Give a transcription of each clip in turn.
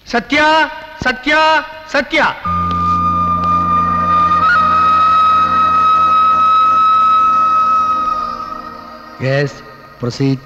Sathya Sathya Sathya yes proceed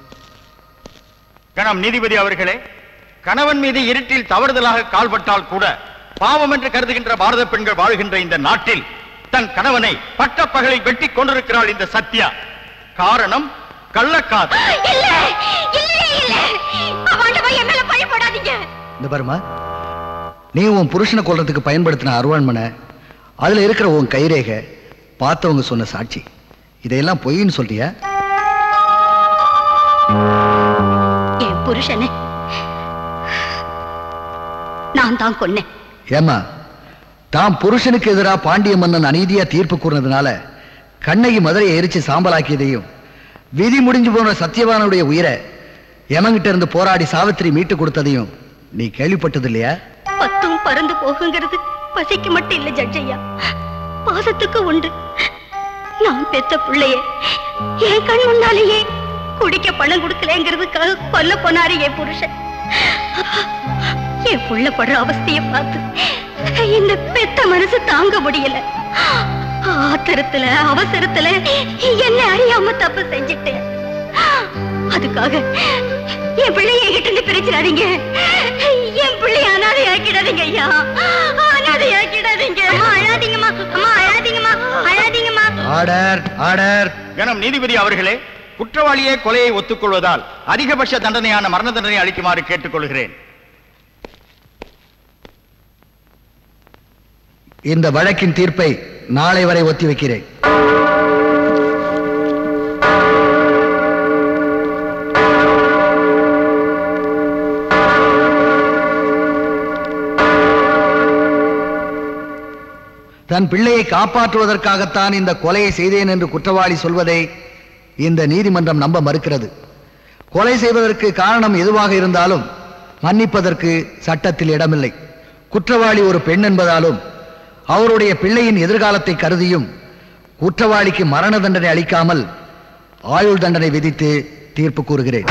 கணம் நீதிபதி அவர்களே கணவன் மீது இருட்டில் தவறுதலாக கால்பட்டால் கூட பாவம் என்று கருதுகின்ற பாரத பெண்கள் வாழ்கின்ற இந்த நாட்டில் தன் கணவனை பட்டப்பகலில் வெட்டி கொண்டிருக்கிறாள் இந்த சத்யா காரணம் கள்ளக்காதல் இல்ல இல்ல இல்ல அவன்டவா என் மேல பழி போடாதீங்க இந்த பாருமா நீ உன் புருஷனை கொல்றதுக்கு பயன்படுத்தின அருவாண்மனை அதுல இருக்கிற உன் கைரேகை பார்த்தவங்க சொன்ன சாட்சி இதையெல்லாம் பொய்ன்னு சொல்றியா என் புருஷனை நான் தான் கொன்னேன் ஏமா தாம் புருஷனுக்கு எதிராக பாண்டிய மன்னன் அநீதியா தீர்ப்பு கூறினதுனால கண்ணகி மதுரையை எரிச்சு சாம்பலாக்கியதையும் விதி முடிஞ்சு போன சத்தியவானுடைய உயிரை எமங்கிட்ட இருந்து போராடி சாவித்திரி மீட்டு கொடுத்ததையும் நீ கேள்விப்பட்டது இல்லையா பத்தும் பறந்து போகுங்கிறது பசிக்கு மட்டும் இல்ல ஜட்ஜையா பாசத்துக்கு உண்டு நான் பெத்த பிள்ளைய என் கண் முன்னாலேயே குடிக்க பணம் கொடுக்கலங்கிறதுக்காக கொல்ல போனாரு என் புருஷன் என் புள்ள படுற அவஸ்தைய பார்த்து இந்த பெத்த மனசு தாங்க முடியல ஆத்திரத்துல அவசரத்துல என்ன அறியாம தப்பு செஞ்சிட்டேன் அதுக்காக என் பிள்ளைய என்கிட்ட இருந்து பிரிச்சிடாதீங்க என் பிள்ளைய அனாதை ஆக்கிடாதீங்க ஐயா அனாதை ஆக்கிடாதீங்க அம்மா அழாதீங்கம்மா அம்மா அழாதீங்கம்மா அழாதீங்கம்மா ஆர்டர் ஆர்டர் கணம் நீதிபதி அவர்களே குற்றவாளியே கொலையை ஒத்துக்கொள்வதால் அதிகபட்ச தண்டனையான மரண தண்டனை அளிக்குமாறு கேட்டுக்கொள்கிறேன் இந்த வழக்கின் தீர்ப்பை நாளை வரை ஒத்தி வைக்கிறேன் தன் பிள்ளையை காப்பாற்றுவதற்காகத்தான் இந்த கொலையை செய்தேன் என்று குற்றவாளி சொல்வதை இந்த நீதிமன்றம் நம்ப மறுக்கிறது கொலை செய்வதற்கு காரணம் எதுவாக இருந்தாலும் மன்னிப்பதற்கு சட்டத்தில் இடமில்லை குற்றவாளி ஒரு பெண் என்பதாலும் அவருடைய பிள்ளையின் எதிர்காலத்தை கருதியும் குற்றவாளிக்கு மரண தண்டனை அளிக்காமல் ஆயுள் தண்டனை விதித்து தீர்ப்பு கூறுகிறேன்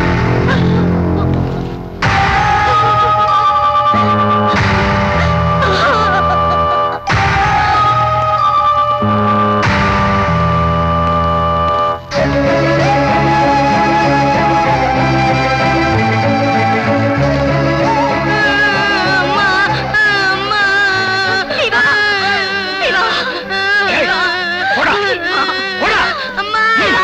சிவா சிவா சிவா போடா, போடா. அம்மா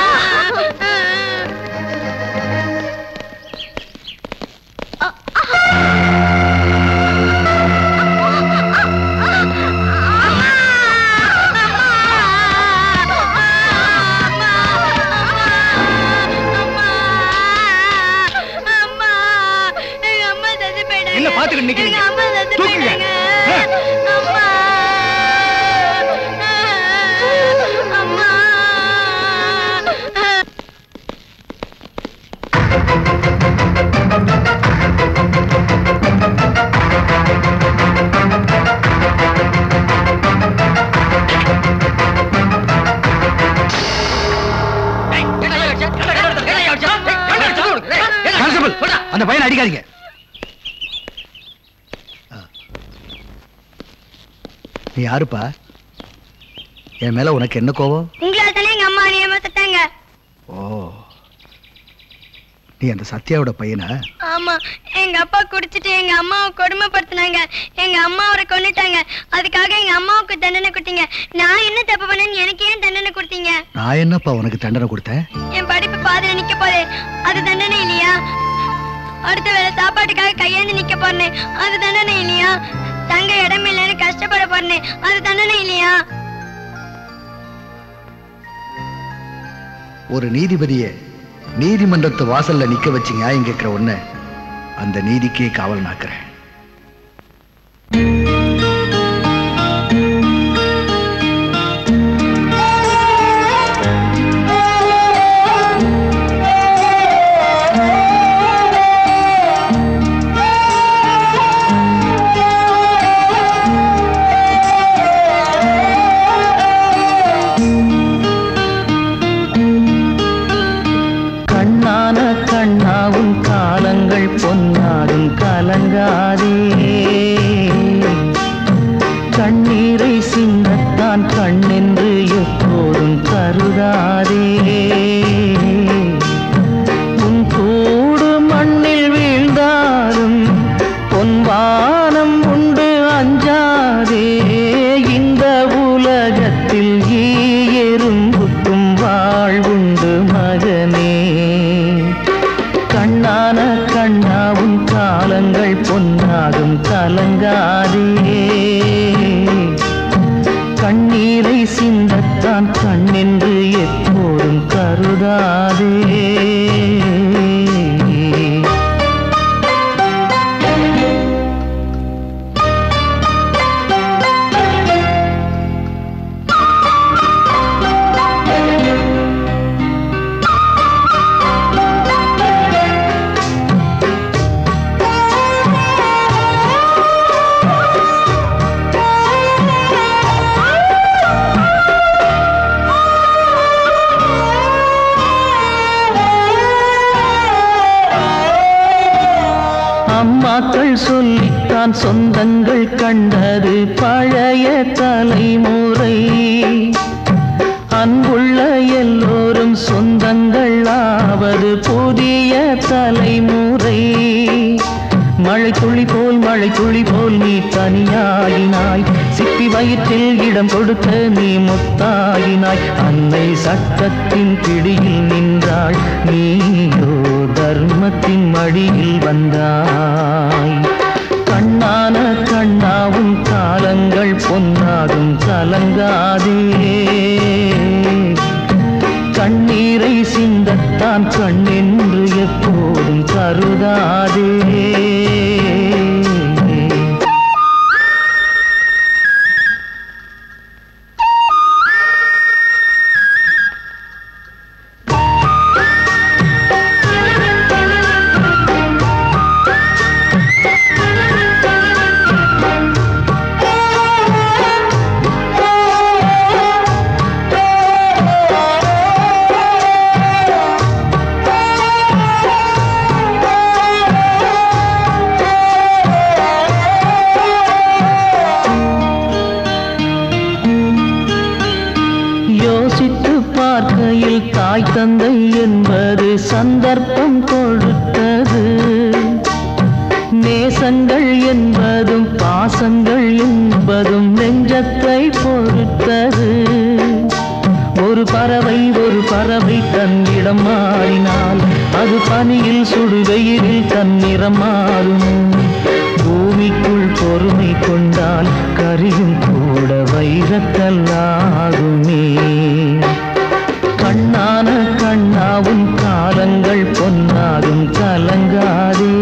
என்ன பாத்துக்கிட்டு நிக்கிறீங்க? தூக்குங்க. கான்ஸ்டபிள் அந்த பையனை அடிக்காதீங்க ஆ. நீ யாருப்பா என் மேல உனக்கு என்ன கோபம் உங்களால தானே எங்க அம்மா அநியமா செத்தாங்க ஓ நீ அந்த சத்யாவோட பையனா ஆமா எங்க அப்பா குடிச்சிட்டு எங்க அம்மாவை கொடுமைப்படுத்தினாங்க எங்க அம்மா அவரை கொன்னுட்டாங்க அதுக்காக எங்க அம்மாவுக்கு தண்டனை கொடுத்தீங்க நான் என்ன தப்பு பண்ணேன்னு எனக்கு ஏன் தண்டனை கொடுத்தீங்க நான் என்னப்பா உனக்கு தண்டனை கொடுத்தேன் என் படிப்பு பாதியில நிக்க போதே அது தண்டனை இல்லையா அடுத்த வேளை சாப்பாட்டுக்காக கையேந்து நிக்க போறேன் அது தண்டனை இல்லையா தங்க இடம் இல்லைன்னு கஷ்டப்பட போறேன் அது தண்டனை இல்லையா ஒரு நீதிபதிய நீதிமன்றத்து வாசல்ல நிக்க வச்சு நியாயம் கேட்கிற உன்னை அந்த நீதிக்கே காவல் நாக்குறேன் கண்ணான கண்ணாவும் காலங்கள் பொன்னாடும் கலங்காத கண்ணீரை சிந்தத்தான் கண்ணென்று எப்போதும் கருதாதே உன் கூடு மண்ணில் வீழ்ந்தாலும் பொன்வானம் உண்டு அஞ்சாதே இந்த உலகத்தில் ஈ எறும்புக்கும் வாழ்வுண்டு மகனே கண்ணான கண்ணாவும் காலங்கள் பொன்னாகும் கலங்காதே கண்ணீரை சிந்தத்தான் கண்ணென்று எப்போதும் கருதாதே அம்மாக்கள் சொல்லித்தான் சொந்தங்கள் கண்டது பழைய தலைமுறை அன்புள்ள எல்லோரும் சொந்தங்கள் ஆவது புதிய தலைமுறை மழை துளி போல் மழை துளி போல் நீ தனியாகினாய் சிப்பி வயிற்றில் இடம் கொடுத்த நீ முத்தாகினாய் அன்னை சட்டத்தின் பிடியில் நின்றாள் நீயோ தர்மத்தின் மடியில் வந்தாய் கண்ணான கண்ணாவும் காலங்கள் பொன்னாகும் கலங்காதே கண்ணீரை சிந்தத்தான் கண்ணென்று எப்போதும் கருதாதே யோசித்து பார்க்கையில் தாய் தந்தை என்பது சந்தர்ப்பம் கொடுத்தது நேசங்கள் என்பதும் பாசங்கள் என்பதும் நெஞ்சத்தை பொறுத்தது ஒரு பறவை ஒரு பறவை தன் இடம் மாறினால் அது பனியில் சுடுவெயிலில் தன் நிறம் மாறும் பூமிக்குள் பொறுமை கொண்டால் கரியும் கூட வைரக்கல்லாகுமே கண்ணான கண்ணாவும் காலங்கள் பொன்னாகும் கலங்காதே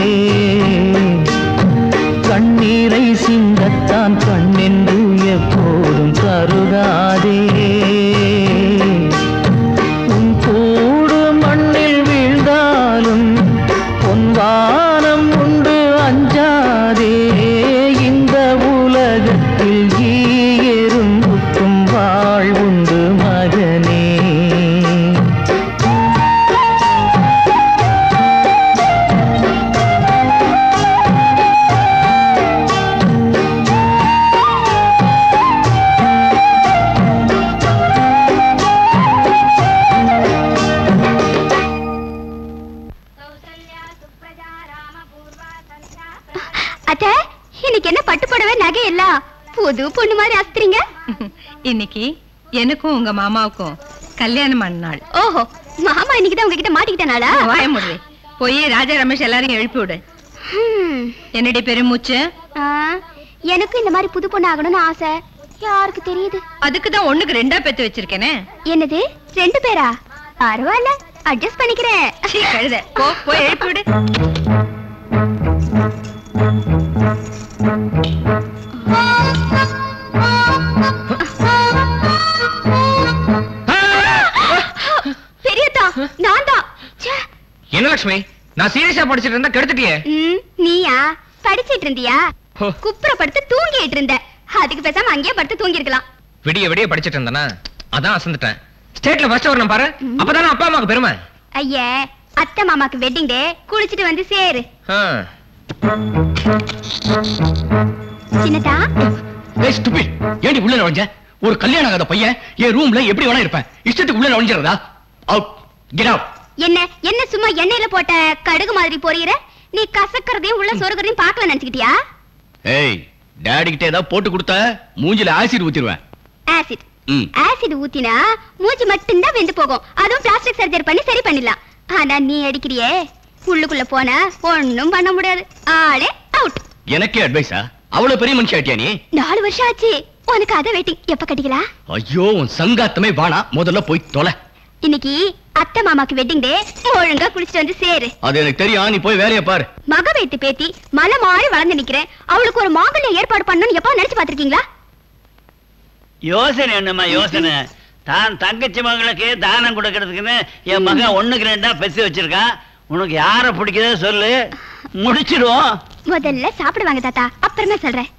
கண்ணீரை சிந்தத்தான் கண்ணென்று எப்போதும் கருதாதே உன் கூடு மண்ணில் வீழ்ந்தாலும் பொன்வானம் உண்டு அஞ்சாதே இந்த உலகத்தில் ஈ எறும்புக்கும் வாழ்வுண்டு மகனே அத்த இன்னைக்கு என்ன பட்டு புடவை நகை எல்லாம் புது பொண்ணு மாதிரி அஸ்திரீங்க இன்னைக்கு எனக்கும் உங்க மாமாவுக்கும் கல்யாணம் பண்ண நாள் ஓஹோ மாமா இன்னைக்கு தான் உங்ககிட்ட மாட்டிக்கிட்டனாலா வாய முடிவே போய் ராஜா ரமேஷ் எல்லாரையும் எழுப்பி விடு ஹம். என்னடி பெருமூச்சு ஆ, எனக்கும் இந்த மாதிரி புது பொண்ணு ஆகணும்னு ஆசை யாருக்கு தெரியுது அதுக்கு தான் ஒண்ணுக்கு ரெண்டா பெத்து வச்சிருக்கேனே என்னது ரெண்டு பேரா பரவாயில்ல அட்ஜஸ்ட் பண்ணிக்கிறேன் சீ, கழுத போ போய் எழுப்பி விடு பெரியதா நான் தான் ச்சே. என்ன லட்சுமி நான் சீரியஸா படிச்சிட்டு இருந்தா கெடுத்துட்டியே ம், நீயா படிச்சிட்டு இருந்தியா ஹோ. குப்புற படுத்து தூங்கிட்டு இருந்த அதுக்கு பேசாம அங்கேயே படுத்து தூங்கி இருக்கலாம் விடிய விடிய படிச்சிட்டு இருந்தேனா அதான் அசந்துட்டேன் ஸ்டேட்ல ஃபர்ஸ்ட் வரணும் பாரு அப்பதானே அப்பா அம்மாக்கு பெருமை ஐயே அத்தை மாமாக்கு வெட்டிங் டே குளிச்சிட்டு வந்து சேரு ஆ. சின்னதா ஏய் ஸ்டூபிட் ஏண்டி உள்ள நுழைஞ்ச ஒரு கல்யாணம் ஆகாத பையன் என் ரூம்ல எப்படி வேணா இருப்பேன் இஷ்டத்துக்கு உள்ள நுழைஞ்சிரதா அவுட் கெட் அவுட் என்ன என்ன சும்மா எண்ணெயில போட்ட கடுகு மாதிரி பொரியிற நீ கசக்கிறதையும் உள்ள சொருகிறதையும் பார்க்கல நினைச்சுக்கிட்டியா ஏய் டாடி கிட்ட ஏதாவது போட்டு கொடுத்த மூஞ்சில ஆசிட் ஊத்திடுவேன் ஆசிட் ம் ஆசிட் ஊத்தினா மூஞ்சி மட்டும்தான் வெந்து போகும் அதுவும் பிளாஸ்டிக் சர்ஜரி பண்ணி சரி பண்ணிடலாம் ஆனா நீ அடிக்கிறியே உள்ளுக்குள்ள போனா ஒண்ணும் பண்ண முடியாது ஆளே அவுட் எனக்கே அட்வைஸா அவ்வளவு பெரிய மனுஷன் ஆட்டியா நீ நாலு வருஷம் ஆச்சு உனக்கு அதை வெயிட்டிங் எப்ப கட்டிக்கலாம் ஐயோ உன் சங்காத்தமே வானா முதல்ல போய் தொலை இன்னைக்கு அத்தை மாமாக்கு வெட்டிங் டே ஒழுங்கா குளிச்சுட்டு வந்து சேரு அது எனக்கு தெரியும் நீ போய் வேலையை பாரு மக வைத்து பேத்தி மலை மாறி வளர்ந்து நிக்கிறேன் அவளுக்கு ஒரு மாங்கல்யம் ஏற்பாடு பண்ணணும்னு எப்ப நினைச்சு பாத்திருக்கீங்களா யோசனை என்னம்மா யோசனை தான் தங்கச்சி மகளுக்கு தானம் கொடுக்கறதுக்குன்னு என் மகன் ஒண்ணுக்கு ரெண்டா பெசி வச்சிருக்கான் உனக்கு யார பிடிக்குதோ சொல்லு முடிச்சிடுவோம் முதல்ல சாப்பிடுவாங்க தாத்தா அப்புறமா சொல்றேன்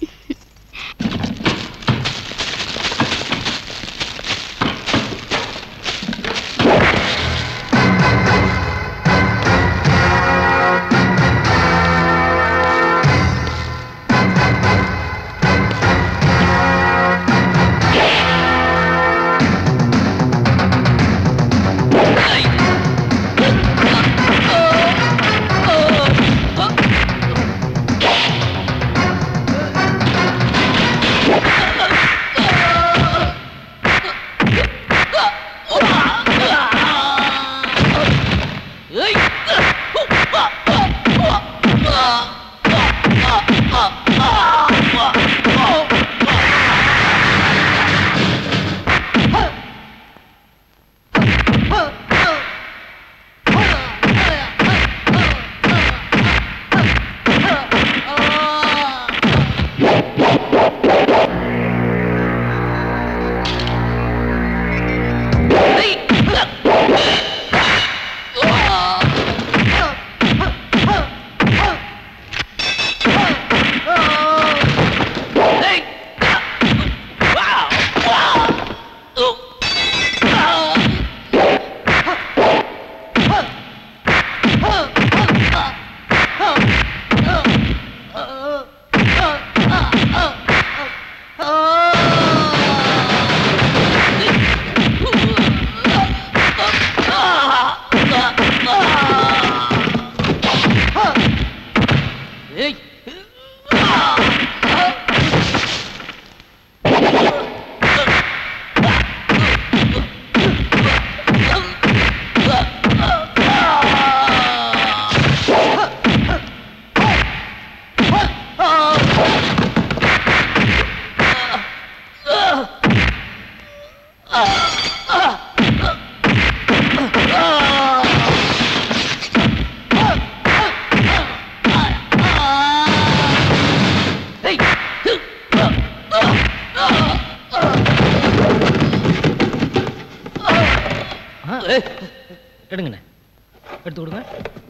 எடுங்கண்ணே எடுத்து கொடுங்க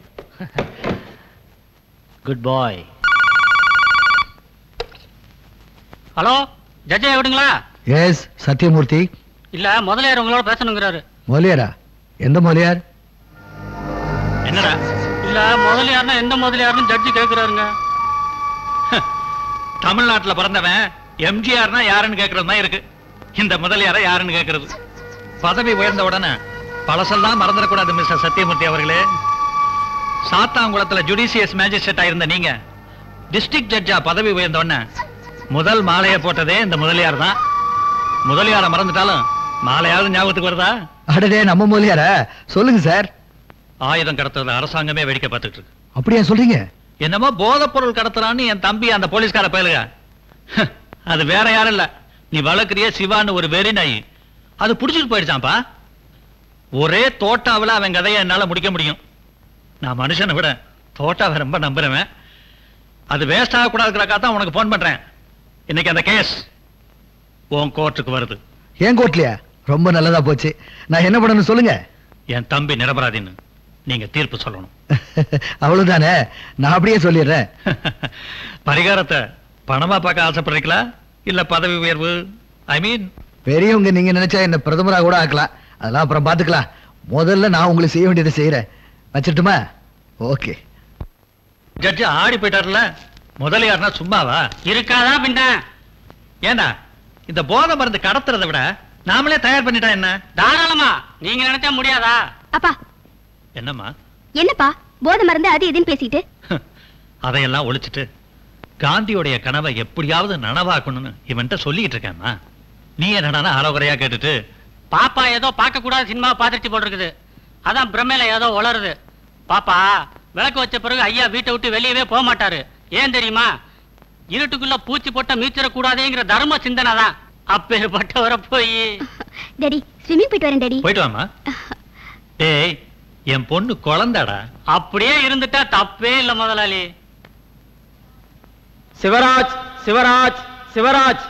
குட் பாய் ஹலோ ஜட்ஜா விடுங்களா எஸ் சத்யமூர்த்தி இல்ல முதலியார் உங்களோட பேசணுங்கிறாரு மொழியாரா எந்த மொழியார் என்னடா இல்ல முதலியார்னா எந்த முதலியார்னு ஜட்ஜி கேக்குறாருங்க தமிழ்நாட்டுல பிறந்தவன் எம்ஜிஆர்னா யாருன்னு கேக்குறது தான் இருக்கு இந்த முதலியார யாருன்னு கேக்குறது பதவி உயர்ந்த உடனே பழசெல்லாம் மறந்துடக்கூடாது மிஸ்டர் சத்யமூர்த்தி அவர்களே சாத்தாங்குளத்துல ஜுடிஷியஸ் மேஜிஸ்ட்ரேட்டா இருந்த நீங்க டிஸ்ட்ரிக்ட் ஜட்ஜா பதவி உயர்ந்த உடனே முதல் மாலையை போட்டதே இந்த முதலியார் தான் முதலியார மறந்துட்டாலும் மாலையாவது ஞாபகத்துக்கு வருதா அடடே நம்ம மொழியாரா சொல்லுங்க சார் ஆயுதம் கடத்துறத அரசாங்கமே வேடிக்கை பார்த்துட்டு இருக்கு அப்படியா சொல்றீங்க என்னமோ போதைப் பொருள் கடத்துறான்னு என் தம்பி அந்த போலீஸ்கார பயலுக அது வேற யாரும் இல்ல நீ வளர்க்குறிய சிவான்னு ஒரு வெறி நாய் அது புடிச்சிட்டு போயிடுச்சான்ப்பா ஒரே தோட்டாவில் அவன் கதையை என்னால முடிக்க முடியும் நான் மனுஷனை விட தோட்டாவை ரொம்ப நம்புறவன் அது வேஸ்ட் ஆகக்கூடாதுக்காக தான் உனக்கு ஃபோன் பண்றேன் இன்னைக்கு அந்த கேஸ் உன் கோர்ட்டுக்கு வருது ஏன் கோட்லையா ரொம்ப நல்லதா போச்சு நான் என்ன பண்ணணும் சொல்லுங்க என் தம்பி நிரபராதின்னு நீங்க தீர்ப்பு சொல்லணும் அவ்வளவுதானே நான் அப்படியே சொல்லிடுறேன் பரிகாரத்தை பணமா பார்க்க ஆசைப்படுறீங்களா இல்ல பதவி உயர்வு ஐ மீன் பெரியவங்க நீங்க நினைச்சா என்ன பிரதமரா கூட ஆக்கலாம் அதெல்லாம் அப்புறம் பாத்துக்கலாம் முதல்ல நான் உங்களுக்கு செய்ய வேண்டியதை செய்யறேன் வச்சிட்டுமா ஓகே ஜட்ஜி ஆடி போயிட்டார்ல முதலியார்னா சும்மாவா இருக்காதா பின்ன ஏண்டா இந்த போதை மருந்து கடத்துறதை விட நாமளே தயார் பண்ணிட்டா என்ன தாராளமா நீங்க நினைச்சா முடியாதா அப்பா என்னம்மா என்னப்பா போதை மருந்து அது இதுன்னு பேசிட்டு அதையெல்லாம் ஒழிச்சிட்டு காந்தியோடைய கனவை எப்படியாவது நனவாக்கணும்னு இவன்கிட்ட சொல்லிட்டு இருக்கேம்மா நீ என்னடா அறகுறையா கேட்டுட்டு பாப்பா ஏதோ பார்க்க கூடாத சினிமா பார்த்துட்டு போல் இருக்குது அதான் பிரமையில ஏதோ உளருது பாப்பா விளக்கு வச்ச பிறகு ஐயா வீட்டை விட்டு வெளியவே போக மாட்டாரு ஏன் தெரியுமா இருட்டுக்குள்ள பூச்சி போட்ட மீச்சிடக்கூடாதேங்கிற தர்ம சிந்தனை தான் அப்பேற்பட்டவரை போய் டேடி ஸ்விம்மிங் போயிட்டு வரேன் டேடி போயிட்டு வாமா ஏய் என் பொண்ணு குழந்தாடா அப்படியே இருந்துட்டா தப்பே இல்ல முதலாளி Sivaraj Sivaraj Sivaraj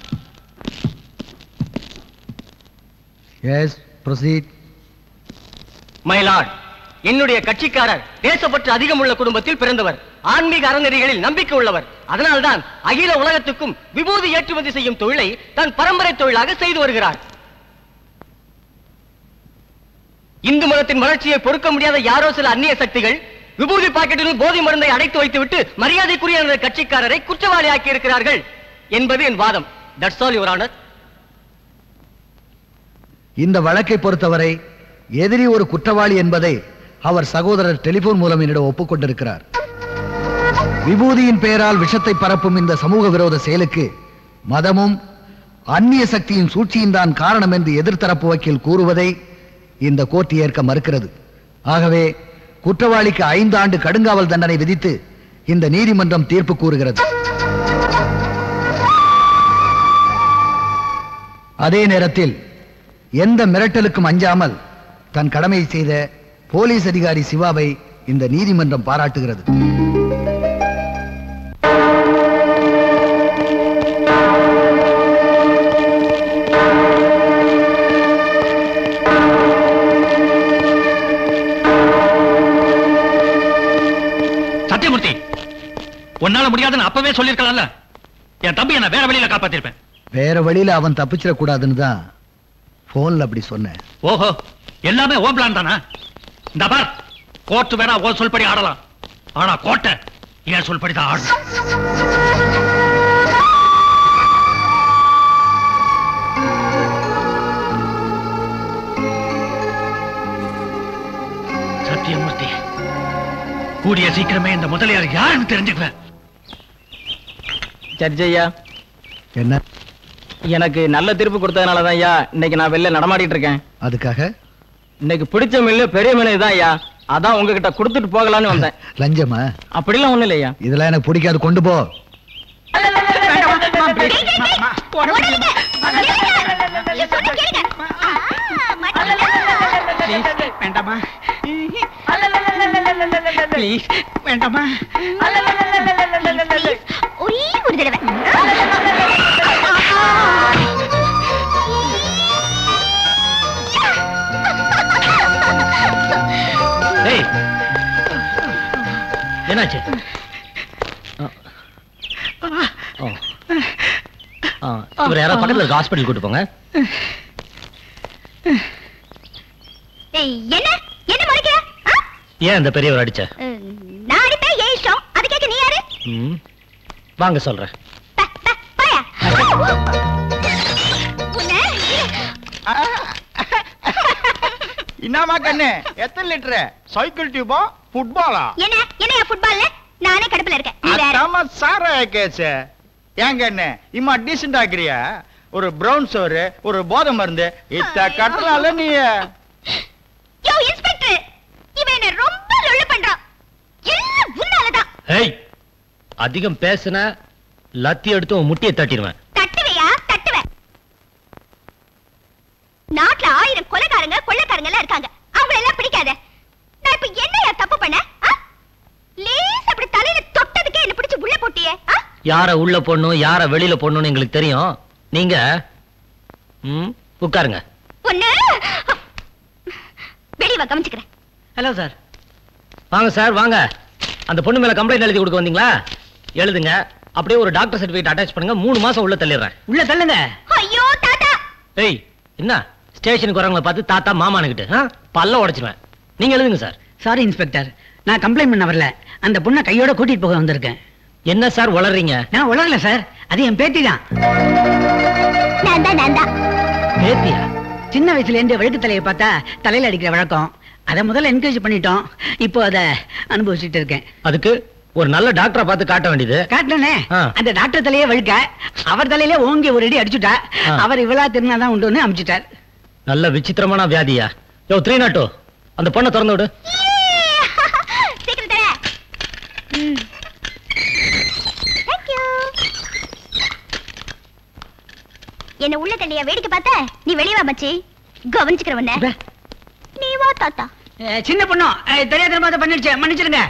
yes proceed my lord என்னுடைய கட்சிக்காரர் தேசப்பற்று அதிகமுள்ள குடும்பத்தில் பிறந்தவர் ஆன்மீக அறநெறிகளில் நம்பிக்கை உள்ளவர் அதனால்தான் அகில உலகத்துக்கும் விபூதி ஏற்றுமதி செய்யும் தொழிலை தன் பரம்பரை தொழிலாக செய்து வருகிறார் இந்து மதத்தின் வளர்ச்சியை பொறுக்க முடியாத யாரோ சில அந்நிய சக்திகள் விபூதி பாக்கெட்டில் போதை மருந்தை அடைத்து வைத்துவிட்டு மரியாதைக்குரிய எனது கட்சிக்காரரை குற்றவாளி ஆக்கி இருக்கிறார்கள் என்பது என் வாதம் தட்ஸ் ஆல் யுவர் ஆனர் இந்த வழக்கை பொறுத்தவரை எதிரி ஒரு குற்றவாளி என்பதை அவர் சகோதரர் டெலிபோன் மூலம் என்னிடம் ஒப்புக்கொண்டிருக்கிறார் விபூதியின் பெயரால் விஷத்தை பரப்பும் இந்த சமூக விரோத செயலுக்கு மதமும் அந்நிய சக்தியின் சூழ்ச்சியும் தான் காரணம் என்று எதிர்த்தரப்பு வக்கீல் கூறுவதை இந்த கோர்ட் ஏற்க மறுக்கிறது ஆகவே குற்றவாளிக்கு ஐந்து ஆண்டு கடுங்காவல் தண்டனை விதித்து இந்த நீதிமன்றம் தீர்ப்பு கூறுகிறது அதே நேரத்தில் எந்த மிரட்டலுக்கும் அஞ்சாமல் தன் கடமை செய்த போலீஸ் அதிகாரி சிவாவை இந்த நீதிமன்றம் பாராட்டுகிறது சத்தியமூர்த்தி உன்னால முடியாதுன்னு அப்பவே சொல்லிருக்கலாம்ல என் தம்பி என்ன வேற வழியில காப்பாத்திருப்பேன் வேற வழியில அவன் தப்பிச்சிடக்கூடாதுன்னு தான் போன்ல அப்படி சொன்னேன் ஓஹோ எல்லாமே ஓ பிளான் தானா இந்த பார் கோர்ட் வேணா ஓ சொல்படி ஆடலாம் ஆனா கோட்டை ஏன் சொல்படி தான் ஆடணும் சத்தியமூர்த்தி கூடிய சீக்கிரமே இந்த முதலியார் யாருன்னு தெரிஞ்சுக்குவேன் ஜட்ஜ் ஐயா என்ன எனக்கு நல்ல தீர்ப்பு கொடுத்ததுனால தான் ஐயா இன்னைக்கு நான் வெளில நடமாடிட்டு இருக்கேன் அதுக்காக இன்னைக்கு பிடிச்ச மில்லு பெரிய மில்லு தான் ஐயா அதான் உங்ககிட்ட கொடுத்துட்டு போகலான்னு வந்தேன் லஞ்சமா அப்படிலாம் ஒண்ணும் இல்லையா இதெல்லாம் எனக்கு பிடிக்காது கொண்டு போ வேண்டாமா ப்ளீஸ் வேண்டாமா ஒரே ஒரு தடவை ஏய் என்னாச்சு ஆ. ஆ, இவர் யாராவது பக்கத்துல இருக்க ஹாஸ்பிட்டல் கூட்டு போங்க ஏய், என்ன என்ன முறைக்கிற ஆ? ஏன் இந்த பெரியவர் அடிச்ச அஹ், நான் அடிப்பேன் ஏன் இஷ்டம் அது கேட்க நீ யாரு ம். வாங்க சொல்றேன் பாயா உன்னை என்னமா கண்ணு எத்தனை லிட்டரு சைக்கிள் டியூபா ஃபுட்பாலா என்ன என்ன ஃபுட்பால்ல நானே கடுப்புல இருக்கேன் நீ வேற அதாம சார கேஸ் ஏன் கண்ணு இம்மா டீசென்ட் ஆக்குறியா ஒரு பிரவுன் சோறு ஒரு போதை மருந்து இத்த கட்டலால நீ யோ இன்ஸ்பெக்டர் இவன் என்ன ரொம்ப லொள்ளு பண்றான் எல்லாம் உன்னாலதான் ஏய் அதிகம் பேசுன லத்தி எடுத்து உன் முட்டியை தட்டிடுவேன் தட்டுவையா தட்டுவேன் நாட்டுல ஆயிரம் கொலைகாரங்க கொள்ளைக்காரங்க எல்லாம் இருக்காங்க அவங்கள எல்லாம் பிடிக்காத நான் இப்ப என்னையா தப்பு பண்ண ஆ? லேஸ் அப்படி தலையில தொட்டதுக்கே என்ன பிடிச்சு உள்ள போட்டியே ஆ? யார உள்ள போடணும் யார வெளியில போடணும்னு எங்களுக்கு தெரியும் நீங்க ம், உட்காருங்க ஒண்ணு வெளிய வா கவனிச்சுக்கிறேன் ஹலோ சார் வாங்க சார் வாங்க அந்த பொண்ணு மேல கம்ப்ளைண்ட் எழுதி கொடுக்க வந்தீங்களா எழுதுங்க அப்படியே ஒரு டாக்டர் சர்டிபிகேட் அட்டாச் பண்ணுங்க மூணு மாசம் உள்ள தள்ளிடுறேன் உள்ள தள்ளுங்க ஐயோ தாத்தா ஏய் என்ன ஸ்டேஷனுக்கு வரவங்களை பார்த்து தாத்தா மாமானுக்கிட்டு ஆ? பல்ல உடைச்சிருவேன் நீங்க எழுதுங்க சார் சாரி இன்ஸ்பெக்டர் நான் கம்ப்ளைண்ட் பண்ண வரல அந்த பொண்ணை கையோட கூட்டிட்டு போக வந்திருக்கேன் என்ன சார் வளர்றீங்க நான் உளரல சார் அது என் பேத்தி தான் நான் தான் நான் தான் பேத்தியா சின்ன வயசுல இருந்து வெளுக்கு தலையை பார்த்தா தலையில அடிக்கிற வழக்கம் அதை முதல்ல என்கரேஜ் பண்ணிட்டோம் இப்போ அதை அனுபவிச்சுட்டு இருக்கேன் அதுக்கு ஒரு நல்ல டாக்டரை பார்த்து காட்ட வேண்டியது காட்டலனே ஆ. அந்த டாக்டர் தலையே வழுக்க அவர் தலையிலே ஓங்கி ஒரு அடி அடிச்சுட்டா ஆ. அவர் இவளா திருநாதான் உண்டுன்னு அமிச்சிட்டார் நல்ல விசித்திரமான வியாதியா யோ த்ரீ நாட்டோ அந்த பொண்ணை திறந்து விடு சீக்கிரம் தர ம் தேங்க் யூ என்ன உள்ள தள்ளியா வேடிக்கை பார்த்த நீ வெளிய வா மச்சி கவனிச்சுக்கிறவன இப்ப, நீ வா தாத்தா அஹ், சின்ன பொண்ணும் அஹ், தெரியாத மாதிரி பண்ணிடுச்சு மன்னிச்சிருங்க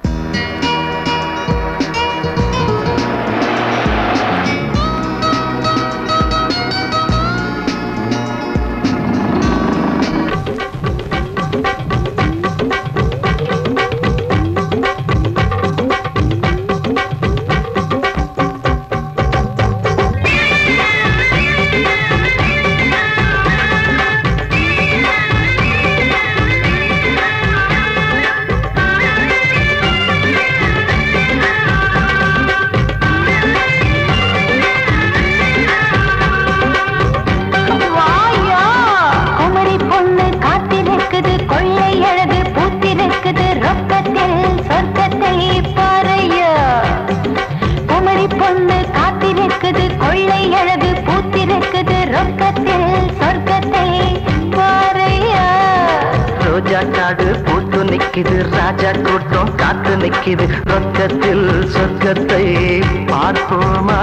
வாயா குமரி பொண்ணு காத்திருக்குது கொள்ளை அழகு பூத்திருக்குது ரொக்கத்தில் சொர்க்கத்தை பாறையா குமரி பொண்ணு காத்திருக்குது கொள்ளை அழகு பூத்திருக்குது ரொக்கத்தில் சொர்க்கத்தை பாறையா ரோஜா காடு பூத்து நிக்குது ராஜா கூட்டம் காத்து நிக்குது ரொக்கத்தில் சொர்க்கத்தை பார்ப்போமா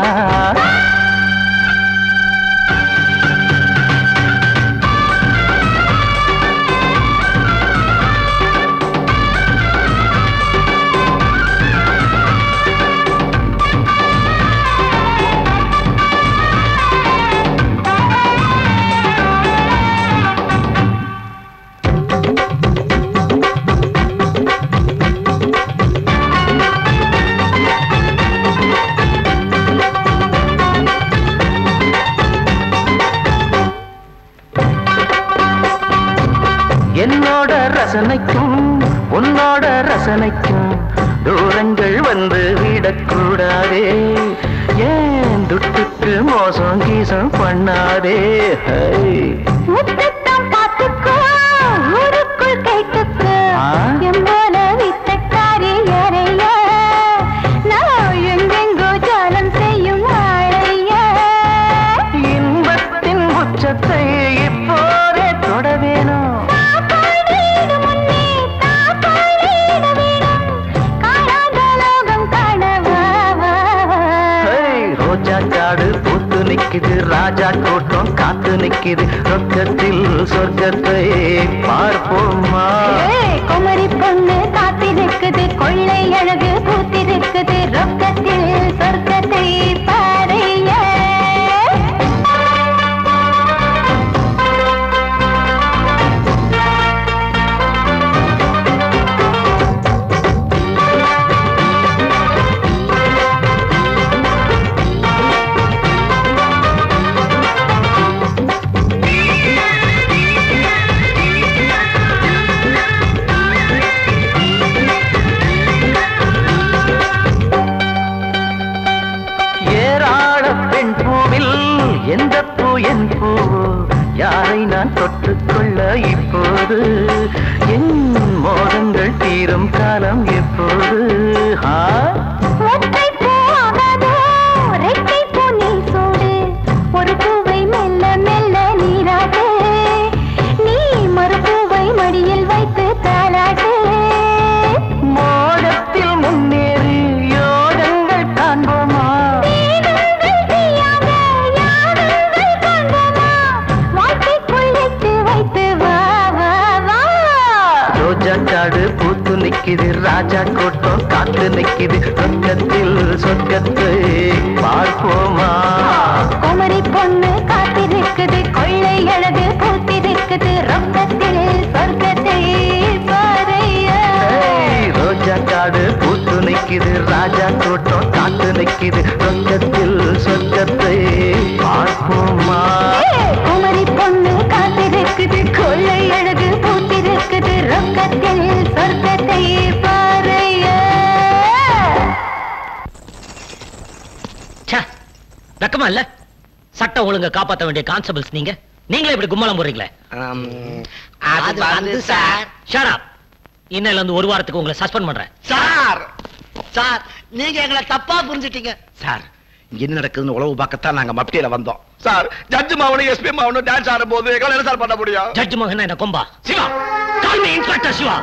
என்னோட ரசனைக்கும் உன்னோட ரசனைக்கும் தூரங்கள் வந்து விடக்கூடாதே ஏன் துட்டுக்கு மோசம் கீசம் பண்ணாதே ஹை. முத்தத்தான் பார்த்துக்கோ ஊருக்குள் கேட்டுக்கோ ஆ? எம்போல வித்தக்காரி அறைய நான் எங்கெங்கோ ஜாலம் செய்யும் ஆளைய இன்பத்தின் உச்சத்தை இப்போதே தொட வேணும் காப்பாடீடு முன்னே காப்பாடீடு வேணும் காணாத லோகம் காணவா வா, வா. ஹை, ரோஜா காடு பூத்து நிக்குது ராஜா கூட்டம் காத்து நிக்குது ரொக்கத்தில் சொர்க்கத்தை பார்ப்போமா ஏய், குமரி பொண்ணு காத்திருக்குது கொள்ளை அழகு பூத்திருக்குது ரொக்கத்தில் சொர்க்கத்தை பாறைய ஏராள பெண் பூவில் எந்த பூ என் பூவோ யாரை நான் தொட்டுக்கொள்ள இப்போது என் மோகங்கள் தீரும் காலம் எப்போது ஆ? ஒற்றை பூ ஆகாதோ, ரெட்டை பூ நீ சூடு. ஒரு பூவை மெல்ல மெல்ல நீராட்டு. நீ மறுபூவை மடியில் வைத்து தாலாட்டு. மோகத்தில் முன்னேறி யோகங்கள் காண்போமா தேகங்கள் தீயாக யாகங்கள் காண்போமா? வாழ்க்கைக்குள் இட்டு வைத்து வா, வா, வா. ரோஜா காடு பூத்து நிக்குது ராஜா கூட்டம் காத்து நிக்குது சொர்க்கத்தில் சொர்க்கத்தை பார்ப்போமா குமரி பொண்ணு காத்திருக்குது கொள்ளை அழகு பூத்திருக்குது ரொக்கத்தில் சொர்க்கத்தை பாறையா ஏய், ரோஜா காடு பூத்து நிக்குது ராஜா கூட்டம் காத்து நிக்குது சொர்க்கத்தில் சொர்க்கத்தை பார்ப்போமா குமரி பொண்ணு காத்திருக்குது கொள்ளை அழகு பூத்திருக்குது ரொக்கத்தில் சொர்க்கத்தை பாறையா வெக்கமா இல்ல சட்டம் ஒழுங்க காப்பாத்த வேண்டிய கான்ஸ்டபிள்ஸ் நீங்க நீங்களே இப்படி கும்மாளம் போடுறீங்களே அது வந்து சார் ஷட் அப் இன்னையில இருந்து ஒரு வாரத்துக்கு உங்களை சஸ்பெண்ட் பண்றேன் சார் சார் நீங்க எங்களை தப்பா புரிஞ்சிட்டீங்க சார் இங்க என்ன நடக்குதுன்னு உளவு பார்க்கத்தான் நாங்க மப்டியில வந்தோம் சார் ஜட்ஜ் மாவனும் எஸ்பி மாவனும் டான்ஸ் ஆடும் போது எங்களை என்ன சார் பண்ண முடியும் ஜட்ஜ் மகன் என்ன கொம்பா Siva call me inspector Siva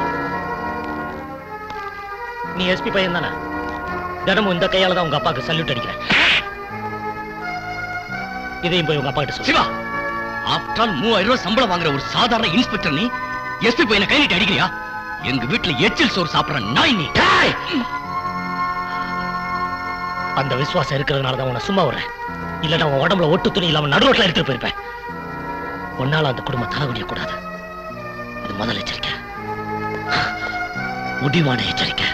நீ எஸ்பி பையன் தானே தினமும் இந்த கையால தான் உங்க அப்பாவுக்கு சல்யூட் அடிக்கிறேன் இதையும் போய் உங்க அப்பா கிட்ட சொல்லு சிவா ஆஃப்டர் ஆல் மூவாயிரம் ரூபாய் சம்பளம் வாங்குற ஒரு சாதாரண இன்ஸ்பெக்டர் நீ எஸ்பி பையனை கை நீட்டி அடிக்கிறியா எங்க வீட்டுல எச்சில் சோறு சாப்பிடுற நாய் நீ டேய்! அந்த விசுவாசம் இருக்கிறதுனால தான் உன்னை சும்மா விடுறேன் இல்லைன்னா உன் உடம்புல ஒட்டு துணி இல்லாம நடுரோட்ல எடுத்துட்டு போயிருப்பேன் உன்னால அந்த குடும்பம் தலைகுடிய கூடாது இது முதல் எச்சரிக்கை முடிவான எச்சரிக்கை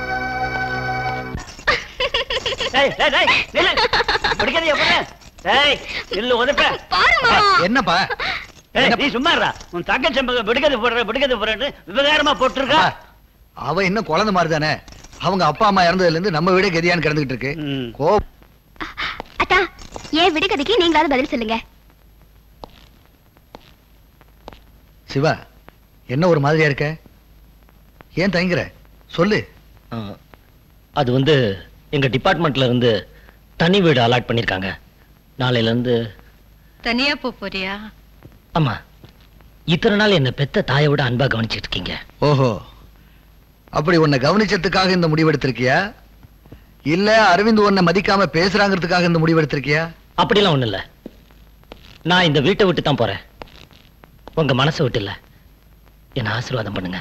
டேய், டேய், டேய், நில்லு. பிடிக்காதீங்க, பொண்ணு. டேய், நில்லு, உதப்ப. என்னப்பா ஏய், நீ சும்மா இருடா. உன் தங்கச்சி மக விடுகதை போடுற, விடுகதை போடுறேன்னு விவகாரமா போட்டிருக்கா. அவ இன்னும் குழந்தை மாதிரி தானே அவங்க அப்பா அம்மா இறந்ததுல இருந்து நம்ம வீடே கதியான்னு கிடந்துகிட்டு இருக்கு கோ அத்தா ஏன் விடுகதைக்கு நீங்களாவது பதில் சொல்லுங்க சிவா என்ன ஒரு மாதிரியா இருக்க ஏன் தயங்குற சொல்லு ஆ, அது வந்து எங்க டிபார்ட்மெண்ட்ல இருந்து தனி வீடு அலாட் பண்ணிருக்காங்க நாளையில இருந்து தனியா போப் போறியா ஆமா இத்தனை நாள் என்ன பெத்த தாயை விட அன்பா கவனிச்சிட்டு இருக்கீங்க ஓஹோ அப்படி உன்னை கவனிச்சதுக்காக இந்த முடிவெடுத்திருக்கியா இல்ல அரவிந்த் உன்னை மதிக்காம பேசுறாங்கிறதுக்காக இந்த முடிவெடுத்திருக்கியா அப்படிலாம் ஒண்ணு இல்ல நான் இந்த வீட்டை விட்டு தான் போறேன் உங்க மனசை விட்டு இல்ல என்ன ஆசீர்வாதம் பண்ணுங்க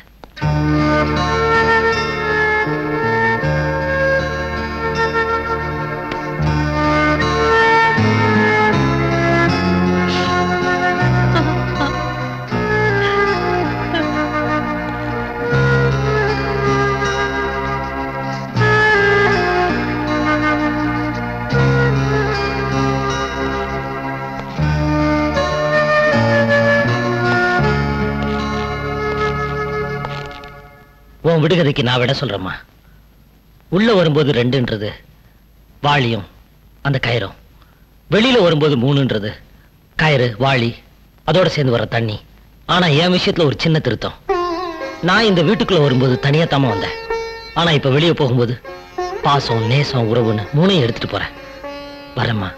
உன் விடுகதைக்கு நான் விட சொல்றேம்மா உள்ள வரும்போது ரெண்டுன்றது வாளியும் அந்த கயிறும் வெளியில வரும்போது மூணுன்றது கயிறு வாளி அதோட சேர்ந்து வர தண்ணி ஆனா என் விஷயத்துல ஒரு சின்ன திருத்தம் நான் இந்த வீட்டுக்குள்ள வரும்போது தனியா தாமா வந்தேன் ஆனா இப்ப வெளியே போகும்போது பாசம் நேசம் உறவுன்னு மூணையும் எடுத்துட்டு போறேன் வரேம்மா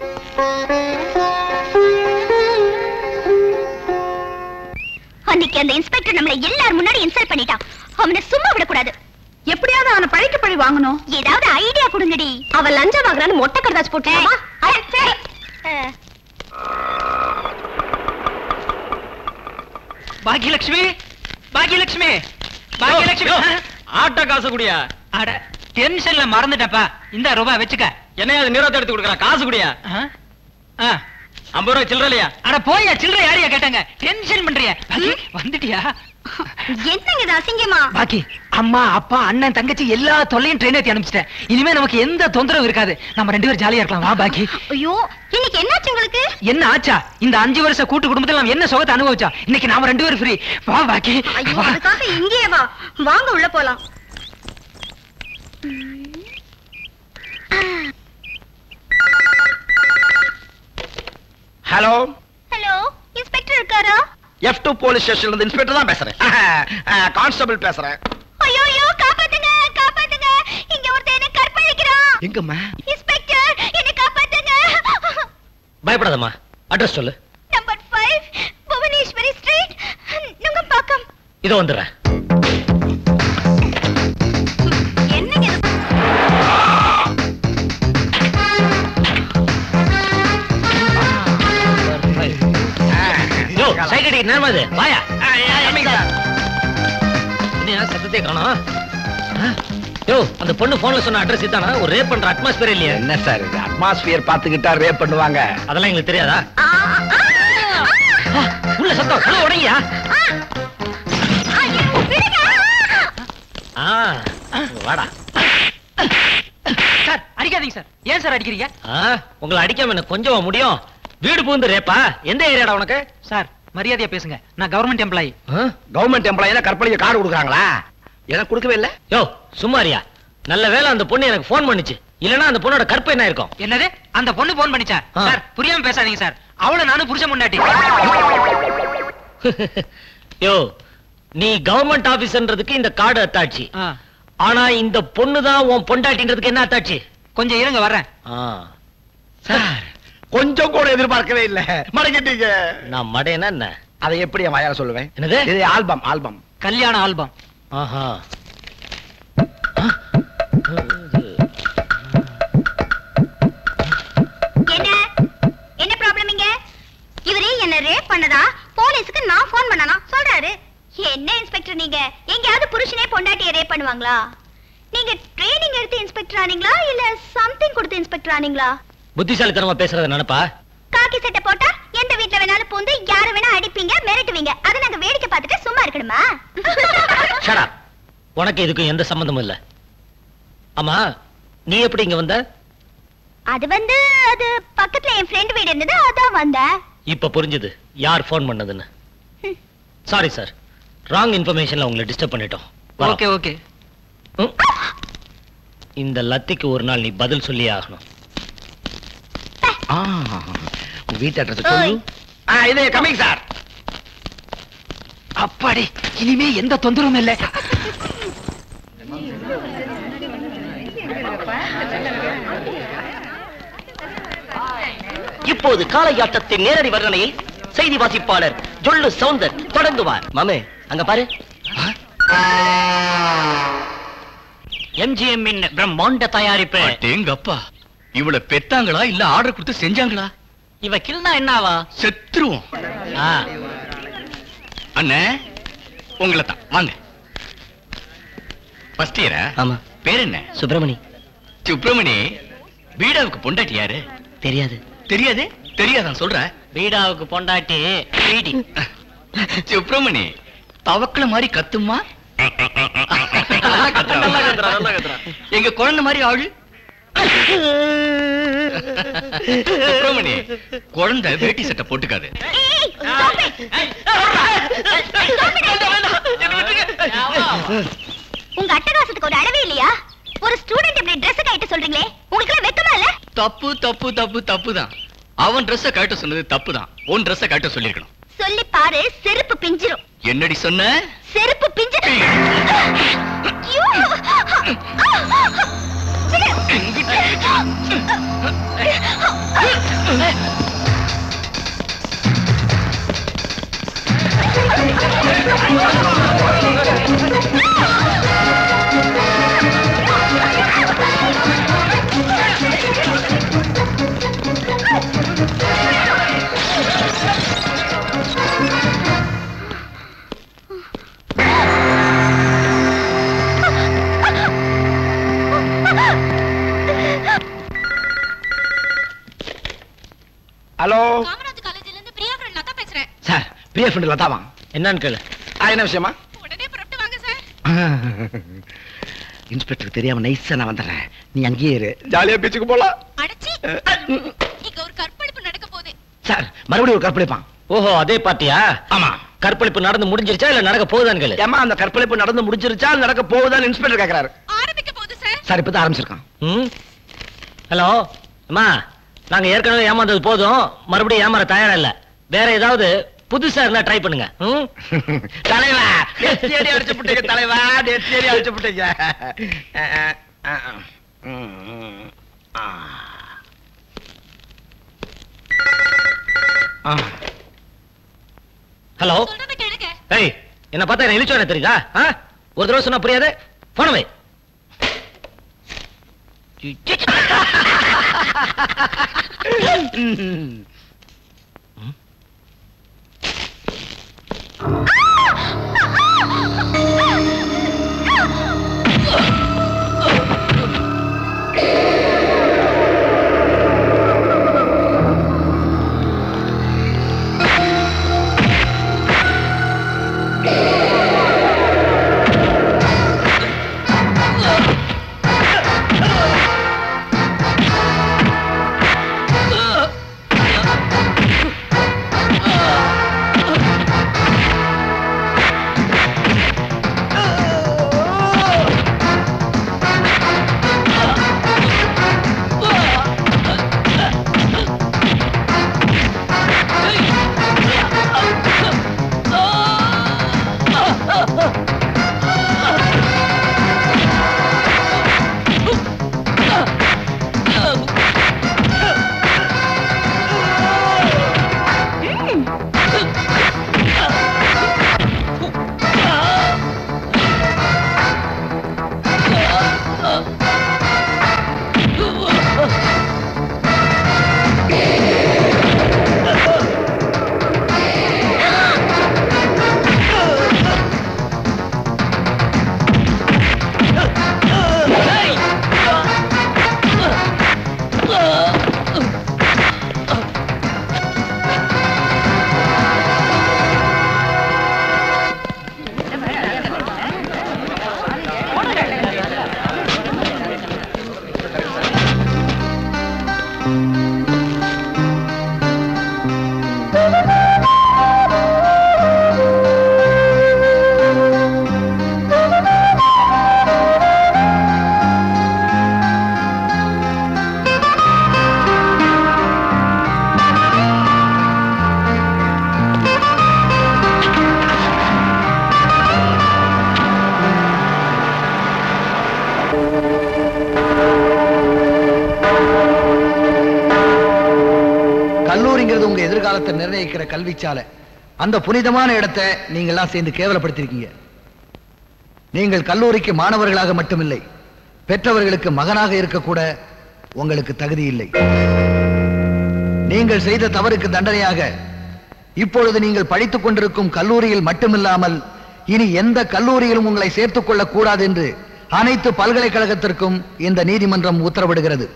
அன்னைக்கு அந்த இன்ஸ்பெக்டர் நம்மள எல்லார் முன்னாடி இன்சல்ட் பண்ணிட்டான் அவனை சும்மா விடக்கூடாது எப்படியாவது அவனை பழிக்கு பழி வாங்கணும் ஏதாவது ஐடியா கொடுங்கடி அவன் லஞ்சம் வாங்குறான்னு மொட்டை கடுதாச்சு போட்டுமா பாக்கியலட்சுமி பாக்கியலட்சுமி பாக்கியலட்சுமி ஆட்டோ காசு குடியா அட டென்ஷன்ல மறந்துட்டப்பா இந்த ரூபாய் வச்சுக்க என்ன அது நீரத்தை எடுத்து கொடுக்குறான் காசு குடியா ஆ. ஐம்பது ரூபாய் சில்லற இல்லையா அட போயா சில்லறை யாரையா கேட்டாங்க டென்ஷன் பண்றிய பாக்கி, வந்துட்டியா என்னங்க இது அசிங்கமா பாக்கி அம்மா அப்பா அண்ணன் தங்கச்சி எல்லா தொல்லையும் ட்ரெயின் ஏத்தி அனுப்பிச்சிட்டேன் இனிமே நமக்கு எந்த தொந்தரவும் இருக்காது நம்ம ரெண்டு பேரும் ஜாலியா இருக்கலாம் வா பாக்கி ஐயோ இன்னைக்கு என்னாச்சு உங்களுக்கு என்ன ஆச்சா இந்த அஞ்சு வருஷம் கூட்டு குடும்பத்துல நம்ம என்ன சுகத்தை அனுபவிச்சா இன்னைக்கு நாம ரெண்டு பேரும் ஃப்ரீ வா பாக்கி ஐயோ வா. அதுக்காக இங்கேயே வா வாங்க உள்ள போலாம் ஹலோ ஹலோ இன்ஸ்பெக்டர் இருக்காரா எஃப் டூ போலீஸ் ஸ்டேஷன்ல இருந்து இன்ஸ்பெக்டர் தான் பேசுறேன் கான்ஸ்டபிள் பேசுறேன் ஐயோ ஐயோ காப்பாத்துங்க காப்பாத்துங்க இங்க ஒருத்தன் என்ன கற்பழிக்கிறான் எங்கம்மா இன்ஸ்பெக்டர் என்ன காப்பாத்துங்க பயப்படாதம்மா அட்ரஸ் சொல்லு நம்பர் 5 புவனேஸ்வரி ஸ்ட்ரீட் நுங்கம்பாக்கம் இதோ வந்துடுறேன் என்னங்க இது? யோ சைட் அடிக்க நேரமா இது வாயா என்ன சத்தத்தை காணோம் ஆ? யோ அந்த பொண்ணு போன்ல சொன்ன அட்ரஸ் இதானா ஒரு ரேப் பண்ற அட்மாஸ்பியர் இல்லையா என்ன சார் இது அட்மாஸ்பியர் பாத்துக்கிட்டா ரேப் பண்ணுவாங்க அதெல்லாம் எங்களுக்கு தெரியாதா ஆ, உள்ள சத்தம் கதவு உடைங்கயா ஆ வாடா சார் அடிக்காதீங்க சார் ஏன் சார் அடிக்கிறீங்க ஆ, உங்களை அடிக்காம என்ன கொஞ்சம் முடியும் வீடு பூந்து ரேப்பா எந்த ஏரியாடா உனக்கு சார் மரியாதையா பேசுங்க நான் கவர்மெண்ட் எம்ப்ளாயி கவர்மெண்ட் எம்ப்ளாயில கற்பழிக்க கார்டு கொடுக்குறாங்களா எனக்கு கொடுக்கவே இல்ல யோ சும்மாரியா நல்ல வேளை அந்த பொண்ணு எனக்கு ஃபோன் பண்ணுச்சு இல்லனா அந்த பொண்ணோட கற்பு என்ன இருக்கும் என்னது அந்த பொண்ணு போன் பண்ணிச்சா ஆ. சார் புரியாம பேசாதீங்க சார் அவளை நானும் புருஷன் முன்னாடி யோ நீ கவர்மெண்ட் ஆபீஸ்ன்றதுக்கு இந்த கார்டு அத்தாட்சி ஆனா இந்த பொண்ணு தான் உன் பொண்டாட்டின்றதுக்கு என்ன அத்தாட்சி கொஞ்சம் இருங்க வர்றேன் சார் கொஞ்சம் கூட எதிர்பார்க்கவே இல்ல மடங்கிட்டீங்க நான் மடையனா என்ன அதை எப்படி என் வாயால சொல்லுவேன் என்னது இது ஆல்பம் ஆல்பம் கல்யாண ஆல்பம் ஆஹா என்ன என்ன ப்ராப்ளம் இங்க இவரே என்ன ரேப் பண்ணதா போலீஸ்க்கு நான் ஃபோன் பண்ணனா சொல்றாரு என்ன இன்ஸ்பெக்டர் நீங்க எங்கயாவது புருஷனே பொண்டாட்டிய ரேப் பண்ணுவாங்களா நீங்க ட்ரைனிங் எடுத்து இன்ஸ்பெக்டர் ஆனீங்களா இல்ல சம்திங் கொடுத்து இன்ஸ்பெக்டர் ஆனீங்களா புத்திசாலித்தனமா பேசுறத நினைப்பா காக்கி சட்டை போட்டா எந்த வீட்ல வேணாலும் பூந்து யார வேணா அடிப்பீங்க மிரட்டுவீங்க அதை நாங்க வேடிக்கை பார்த்துட்டு சும்மா இருக்கணுமா ஷடா உனக்கு இதுக்கும் எந்த சம்பந்தமும் இல்ல ஆமா நீ எப்படி இங்க வந்த அது வந்து அது பக்கத்துல என் ஃப்ரெண்ட் வீடு இருந்தது அதான் வந்தேன் இப்ப புரிஞ்சுது யார் ஃபோன் பண்ணதுன்னு சாரி சார் ராங் இன்ஃபர்மேஷன்ல உங்களை டிஸ்டர்ப் பண்ணிட்டோம் வரோம். ஓகே ஓகே ம். இந்த லத்திக்கு ஒரு நாள் நீ பதில் சொல்லியே ஆகணும் உங்க வீட்டு அட்ரஸ் சொல்லு ஆ, இது கமிங் சார் அப்பாடி இனிமே எந்த தொந்தரவும் இல்ல இப்போது காளையாட்டத்தின் நேரடி வர்ணனையை செய்தி வாசிப்பாளர் ஜொல்லு சவுந்தர் தொடங்குவார் மாமே அங்க பாரு எம்ஜிஎம் இன் பிரம்மாண்ட தயாரிப்பு அடேங்கப்பா இவள பெத்தாங்களா இல்ல ஆர்டர் கொடுத்து செஞ்சாங்களா இவ கில்னா என்னவா செத்துருவோம் ஆ, அண்ணே உங்களை தான் வாங்க ஃபர்ஸ்ட் இயரா ஆமா பேர் என்ன சுப்பிரமணி சுப்பிரமணி பீடாவுக்கு பொண்டாட்டி யாரு தெரியாது தெரியாது தெரியாதான் சொல்ற பீடாவுக்கு பொண்டாட்டி பீடி சுப்பிரமணி தவக்கல மாதிரி கத்துமா நல்லா கத்துறா. எங்க குழந்தை மாதிரி ஆளு சுப்பிரமணி குழந்தை வேட்டி சட்டை போட்டுக்காது உங்க அட்டகாசத்துக்கு ஒரு அளவே இல்லையா ஒரு ஸ்டூடெண்ட் இப்படி Dress கைட்டு சொல்றீங்களே உங்களுக்கு எல்லாம் வெக்கமா இல்ல தப்பு தப்பு தப்பு தப்பு தான் அவன் ட்ரெஸ்ஸ கட்ட சொன்னது தப்பு தான் உன் ட்ரெஸ்ஸ கட்ட சொல்லிருக்கணும் சொல்லி பாரு செருப்பு பிஞ்சிரும் என்னடி சொன்ன செருப்பு பிஞ்சிரும் ஐயோ! ஹலோ காமராஜ் காலேஜ்ல இருந்து பிரியா ஃப்ரெண்ட் லதா பேசுறேன் சார் பிரியா ஃப்ரெண்ட் லதாமா என்னன்னு கேளு ஆ, என்ன விஷயமா உடனே புறப்பட்டு வாங்க சார் இன்ஸ்பெக்டர் தெரியாம நைஸா நான் வந்துடுறேன் நீ அங்கேயே இரு ஜாலியா பீச்சுக்கு போலாம் அடச்சி இங்க ஒரு கற்பழிப்பு நடக்க போகுது சார் மறுபடியும் ஒரு கற்பழிப்பான் ஓஹோ அதே பார்ட்டியா ஆமா கற்பழிப்பு நடந்து முடிஞ்சிருச்சா இல்ல நடக்க போகுதான்னு கேளு ஏமா அந்த கற்பழிப்பு நடந்து முடிஞ்சிருச்சா இல்ல நடக்க போகுதான்னு இன்ஸ்பெக்டர் கேக்குறாரு ஆரம்பிக்க போகுது சார் சார் இப்பதான் ஆரம்பிச்சிருக்கான் ம் ஹலோ அம்மா நாங்க ஏற்கனவே ஏமாந்தது போதும் மறுபடியும் ஏமாற தயாரா இல்ல வேற ஏதாவது புதுசா இருந்தா ட்ரை பண்ணுங்க ம்? தலைவா நெத்தியடி அடிச்சு புட்டீங்க தலைவா நெத்தியடி அடிச்சு புட்டீங்க ஹலோ ஏய் என்ன பார்த்தா என்ன இழிச்சோட தெரியுதா ஆ? ஒரு தடவை சொன்னா புரியாது போன வை Ah! கல்லூரிங்கிறது உங்க எதிர்காலத்தை நிர்ணயிக்கிற கல்விச்சாலை அந்த புனிதமான இடத்தை நீங்கள்லாம் சேர்ந்து கேவலப்படுத்திருக்கீங்க நீங்கள் கல்லூரிக்கு மாணவர்களாக மட்டுமில்லை பெற்றவர்களுக்கு மகனாக இருக்கக்கூட உங்களுக்கு தகுதி இல்லை நீங்கள் செய்த தவறுக்கு தண்டனையாக இப்பொழுது நீங்கள் படித்துக் கொண்டிருக்கும் கல்லூரியில் மட்டுமில்லாமல் இனி எந்த கல்லூரியிலும் உங்களை சேர்த்துக் கொள்ளக் கூடாது என்று அனைத்து பல்கலைக்கழகத்திற்கும் இந்த நீதிமன்றம் உத்தரவிடுகிறது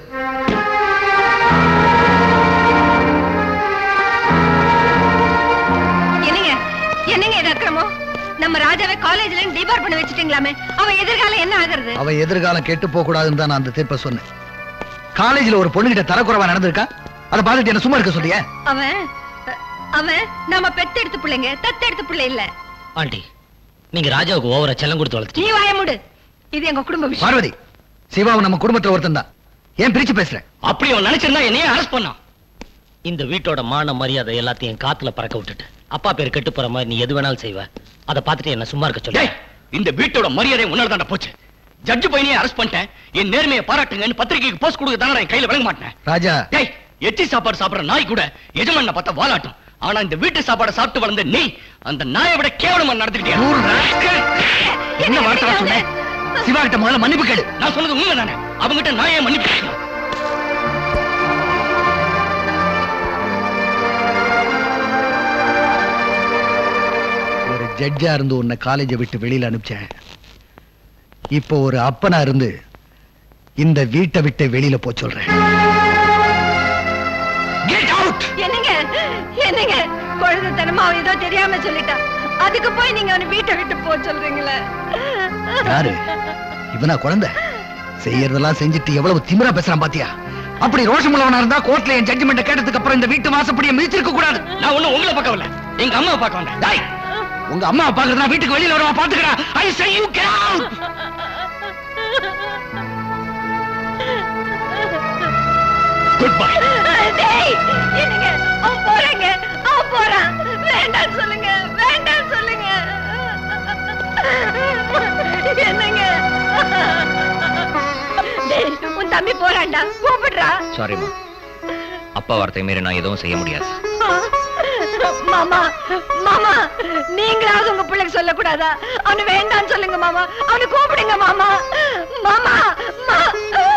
என்னங்க என்னங்க இது அக்கிரமம் நம்ம ராஜாவை காலேஜ்ல டிபார் பண்ண வச்சுட்டீங்களாமே அவன் எதிர்காலம் என்ன ஆகுறது அவ எதிர்காலம் கெட்டு போக கூடாதுன்னு தான் நான் அந்த தீர்ப்பை சொன்னேன் காலேஜ்ல ஒரு பொண்ணுகிட்ட தரக்குறைவா நடந்திருக்கா அதை பார்த்துட்டு என்ன சும்மா இருக்க சொல்லியா அவன் அவன் நாம பெத்தெடுத்த பிள்ளைங்க தத்தெடுத்த பிள்ளை இல்ல ஆண்டி நீங்க ராஜாவுக்கு ஓவரா செல்லம் கொடுத்து வளர்த்து நீ வாய மூடு இது எங்க குடும்ப விஷயம் பார்வதி சிவாவும் நம்ம குடும்பத்துல ஒருத்தன் தான் ஏன் பிரிச்சு பேசுற அப்படி அவன் நினைச்சிருந்தா என்னையே அரெஸ்ட் பண்ணான் இந்த வீட்டோட மான மரியாதை எல்லாத்தையும் காத்துல பறக்க விட்டுட்டு அப்பா பேர் கெட்டு போற மாதிரி நீ எது வேணாலும் செய்வ அதை பார்த்துட்டு என்ன சும்மா இருக்க சொல்லு டேய், இந்த வீட்டோட மரியாதை உன்னால தாண்டா போச்சு ஜட்ஜ் பையனையே அரெஸ்ட் பண்ணிட்டேன் என் நேர்மையை பாராட்டுங்கன்னு பத்திரிகைக்கு போஸ்ட் கொடுக்க தானே என் கையில வழங்க மாட்டேன் ராஜா டேய் எச்சி சாப்பாடு சாப்பிடுற நாய் கூட எஜமான பார்த்தா வாலாட்டும் ஆனா இந்த வீட்டு சாப்பாடை சாப்பிட்டு வளர்ந்த நீ அந்த நாயை விட கேவலமா நடந்துக்கிட்டியா என்ன வார்த்தை சொன்ன சிவா கிட்ட முதல்ல மன்னிப்பு கேளு நான் சொன்னது உண்மை தானே அவங்ககிட்ட நாயே மன்னிப்பு கேட்கணும். ஒரு ஜட்ஜா இருந்து உன்னை காலேஜை விட்டு வெளியில அனுப்பிச்சேன் இப்போ ஒரு அப்பனா இருந்து இந்த வீட்டை விட்டு வெளியில போ சொல்றேன் என்னங்க என்னங்க குழந்தைத்தனமா அவன் ஏதோ தெரியாம சொல்லிட்டான் அதுக்கு போய் நீங்க அவனை வீட்டை விட்டு போக சொல்றீங்களே யாரு இவனா குழந்தை செய்யறதெல்லாம் செஞ்சுட்டு எவ்வளவு திமிரா பேசுறான் பாத்தியா அப்படி ரோஷம் உள்ளவனா இருந்தா கோர்ட்ல என் ஜட்ஜ்மெண்ட் கேட்டதுக்கு அப்புறம் இந்த வீட்டு வாசப்படியை மிதிச்சிருக்க கூடாது நான் ஒண்ணும் உங்களை பார்க்க வரல எங்க அம்மாவை பார்க்க வந்தேன் டேய், உங்க அம்மா பாக்குறதா வீட்டுக்கு வெளியில வரவா பாத்துக்கடா I say you get out goodbye டேய் என்னங்க அவன் போறேங்க அவன் போறான் வேண்டாம் சொல்லுங்க வேண்டாம் சொல்லுங்க என்னங்க டேய் உன் தம்பி போறான்டா கூப்பிடுறா சாரிம்மா அப்பா வார்த்தை மீறி நான் எதுவும் செய்ய முடியாது மாமா மாமா நீங்களாவது உங்க பிள்ளைக்கு சொல்லக்கூடாதா அவனு வேண்டாம்னு சொல்லுங்க மாமா அவனு கூப்பிடுங்க மாமா மாமா மா-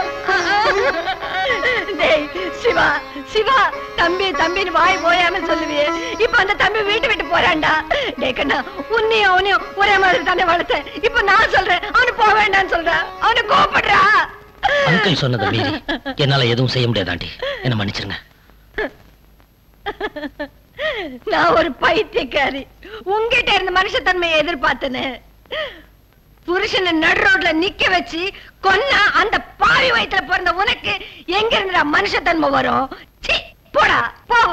டேய் சிவா சிவா தம்பி தம்பின்னு வாய் போயாம சொல்லுவியே இப்ப அந்த தம்பி வீட்டு விட்டு போறான்டா டேய் கண்ணா உன்னையும் அவனையும் ஒரே மாதிரி தானே வளர்த்தேன் இப்ப நான் சொல்றேன் அவனு போக வேண்டாம்னு சொல்றேன் அவனு கூப்பிடுறா அங்கிள் சொன்னதை மீறி என்னால எதுவும் செய்ய முடியாது ஆண்டி என்ன மன்னிச்சிருங்க நான் ஒரு பைத்தியக்காரி உங்ககிட்ட இருந்த மனுஷத்தன்மையை எதிர்பார்த்தனே புருஷனை நடு ரோட்ல நிக்க வச்சு கொன்னா அந்த பாவி வயித்துல பிறந்த உனக்கு எங்க இருந்துடா மனுஷத்தன்மை வரும் சீ, போடா போ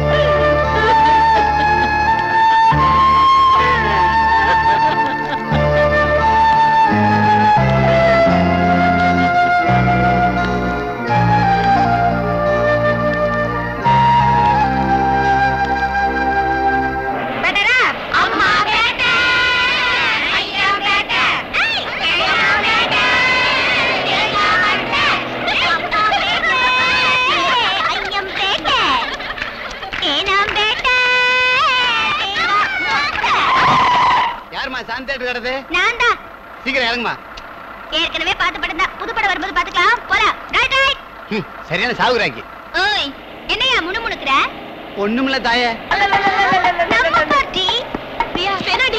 அம்மா பேட்ட ஐயா பேட்ட ஐயம் பேட்ட ஏனாம் பேட்ட யாருமா சாந்தி தேட்டர் கடது நான் தான் சீக்கிரம் இறங்குமா ஏற்கனவே பார்த்த படம் தான் புது படம் வரும்போது பாத்துக்கலாம் போலாம் ரைட் ரைட் ம், சரியான சாகுராக்கி ஓய் என்னையா முணுமுணுக்குற ஒண்ணுமில்ல தாயே நம்ம பார்ட்டி பெனடி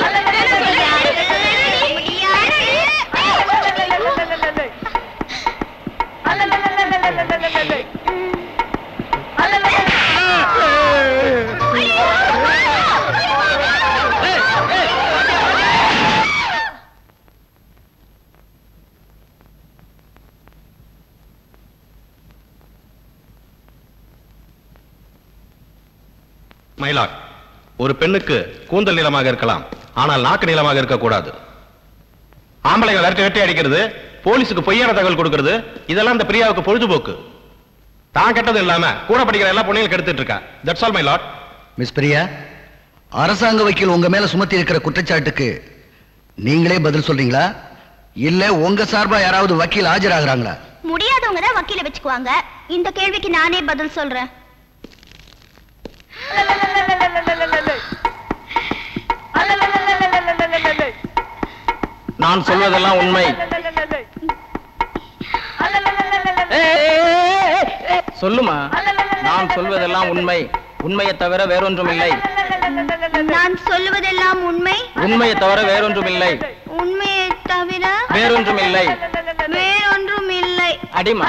மயிலாட் ஒரு பெண்ணுக்கு கூந்தல் நீளமாக இருக்கலாம் ஆனால் நாக்கு நீளமாக இருக்கக்கூடாது ஆம்பளைங்க விரட்டி வெட்டி அடிக்கிறது போலீஸுக்கு பொய்யான தகவல் கொடுக்கிறது இதெல்லாம் இந்த பிரியாவுக்கு பொழுதுபோக்கு தான் கெட்டது இல்லாம கூட படிக்கிற எல்லா பொண்ணையும் கெடுத்துட்டு இருக்கா that's all my lord miss Priya அரசாங்க வக்கீல் உங்க மேல சுமத்தி இருக்கிற குற்றச்சாட்டுக்கு நீங்களே பதில் சொல்றீங்களா இல்ல உங்க சார்பா யாராவது வக்கீல் ஆஜராகிறாங்களா முடியாதவங்க தான் வக்கீல வச்சுக்குவாங்க இந்த கேள்விக்கு நானே பதில் சொல்றேன் நான் சொல்வதெல்லாம் உண்மை சொல்லுமா நான் சொல்வதெல்லாம் உண்மை உண்மையை தவிர வேறொன்றும் இல்லை நான் சொல்லுவதெல்லாம் உண்மை உண்மையை தவிர வேறொன்றும் இல்லை உண்மையை தவிர வேறொன்றும் இல்லை வேறொன்றும் இல்லை அடிமா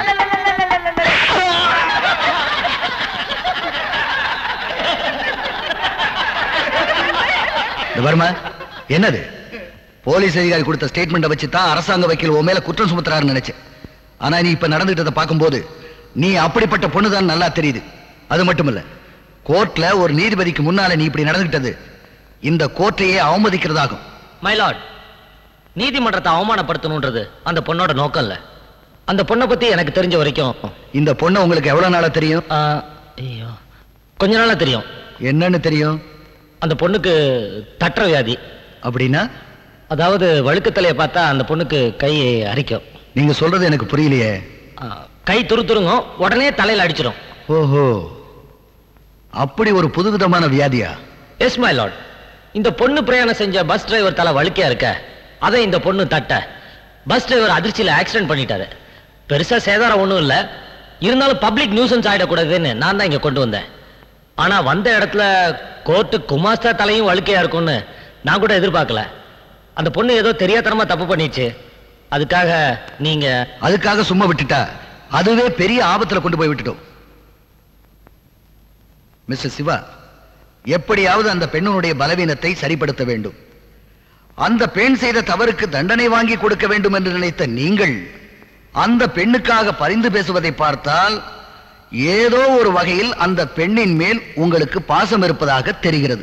இந்த வர்மா என்னது போலீஸ் அதிகாரி கொடுத்த ஸ்டேட்மெண்ட்டை வச்சு தான் அரசாங்க வக்கீல் உன் மேல குற்றம் சுமத்துறாருன்னு நினைச்சேன் ஆனா நீ இப்ப நடந்துட்டதை பார்க்கும்போது நீ அப்படிப்பட்ட பொண்ணுதான் நல்லா தெரியுது அது மட்டும் இல்ல கோர்ட்ல ஒரு நீதிபதிக்கு முன்னால நீ இப்படி நடந்துகிட்டது இந்த கோர்ட்டையே அவமதிக்கிறதாகும் மைலாட் நீதிமன்றத்தை அவமானப்படுத்தணுன்றது அந்த பொண்ணோட நோக்கம் இல்ல அந்த பொண்ணை பத்தி எனக்கு தெரிஞ்ச வரைக்கும் இந்த பொண்ணு உங்களுக்கு எவ்வளவு நாளா தெரியும் ஐயோ கொஞ்ச நாளா தெரியும் என்னன்னு தெரியும் அந்த பொண்ணுக்கு தட்டுற வியாதி அப்படின்னா அதாவது வழுக்கத்தலையை பார்த்தா அந்த பொண்ணுக்கு கை அரிக்கும் நீங்க சொல்றது எனக்கு புரியலையே கை துரு துருங்கும் உடனே தலையில அடிச்சிடும் ஓஹோ அப்படி ஒரு புதுவிதமான வியாதியா எஸ் மை லார்ட் இந்த பொண்ணு பிரயாணம் செஞ்ச பஸ் டிரைவர் தலை வழுக்கையா இருக்க அதை இந்த பொண்ணு தட்ட பஸ் டிரைவர் அதிர்ச்சியில ஆக்சிடென்ட் பண்ணிட்டாரு பெருசா சேதாரம் ஒண்ணும் இல்ல இருந்தாலும் பப்ளிக் நியூசன்ஸ் ஆயிடக்கூடாதுன்னு நான் தான் இங்க கொண்டு வந்தேன் ஆனா வந்த இடத்துல கோர்ட்டு குமாஸ்தா தலையும் வழுக்கையா இருக்கும்னு நான் கூட எதிர்பார்க்கல அந்த பொண்ணு ஏதோ தெரியாதனமா தப்பு பண்ணிச்சு அதுக்காக நீங்க அதுக்காக சும்மா விட்டுட்டா அதுவே பெரிய ஆபத்துல கொண்டு போய் விட்டுட்டோம் மிஸ்டர் சிவா எப்படியாவது அந்த பெண்ணுடைய பலவீனத்தை சரிப்படுத்த வேண்டும் அந்த பெண் செய்த தவறுக்கு தண்டனை வாங்கி கொடுக்க வேண்டும் என்று நினைத்த நீங்கள் அந்த பெண்ணுக்காக பரிந்து பேசுவதை பார்த்தால் ஏதோ ஒரு வகையில் அந்த பெண்ணின் மேல் உங்களுக்கு பாசம் இருப்பதாக தெரிகிறது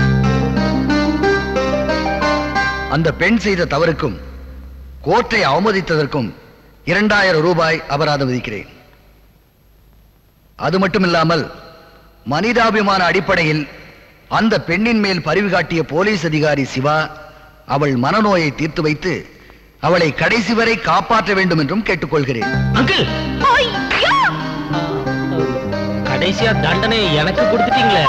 அந்த பெண் செய்த தவறுக்கும் கோர்ட்டை அவமதித்ததற்கும் இரண்டாயிரம் ரூபாய் அபராதம் விதிக்கிறேன் அது மட்டுமில்லாமல் மனிதாபிமான அடிப்படையில் அந்த பெண்ணின் மேல் பரிவு காட்டிய போலீஸ் அதிகாரி சிவா அவள் மனநோயை தீர்த்து வைத்து அவளை கடைசி வரை காப்பாற்ற வேண்டும் என்றும் கேட்டுக்கொள்கிறேன் அங்கிள் கடைசியா தண்டனை எனக்கு கொடுத்துட்டீங்களே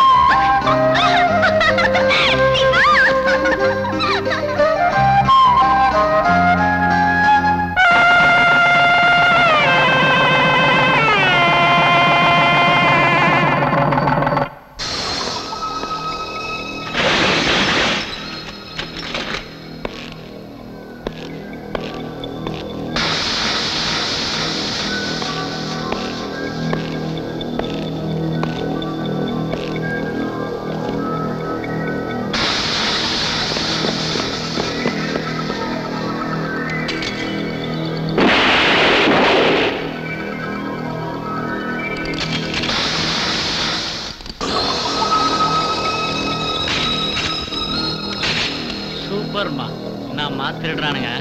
சூப்பர்மா நான் மாத்திடுறானுங்க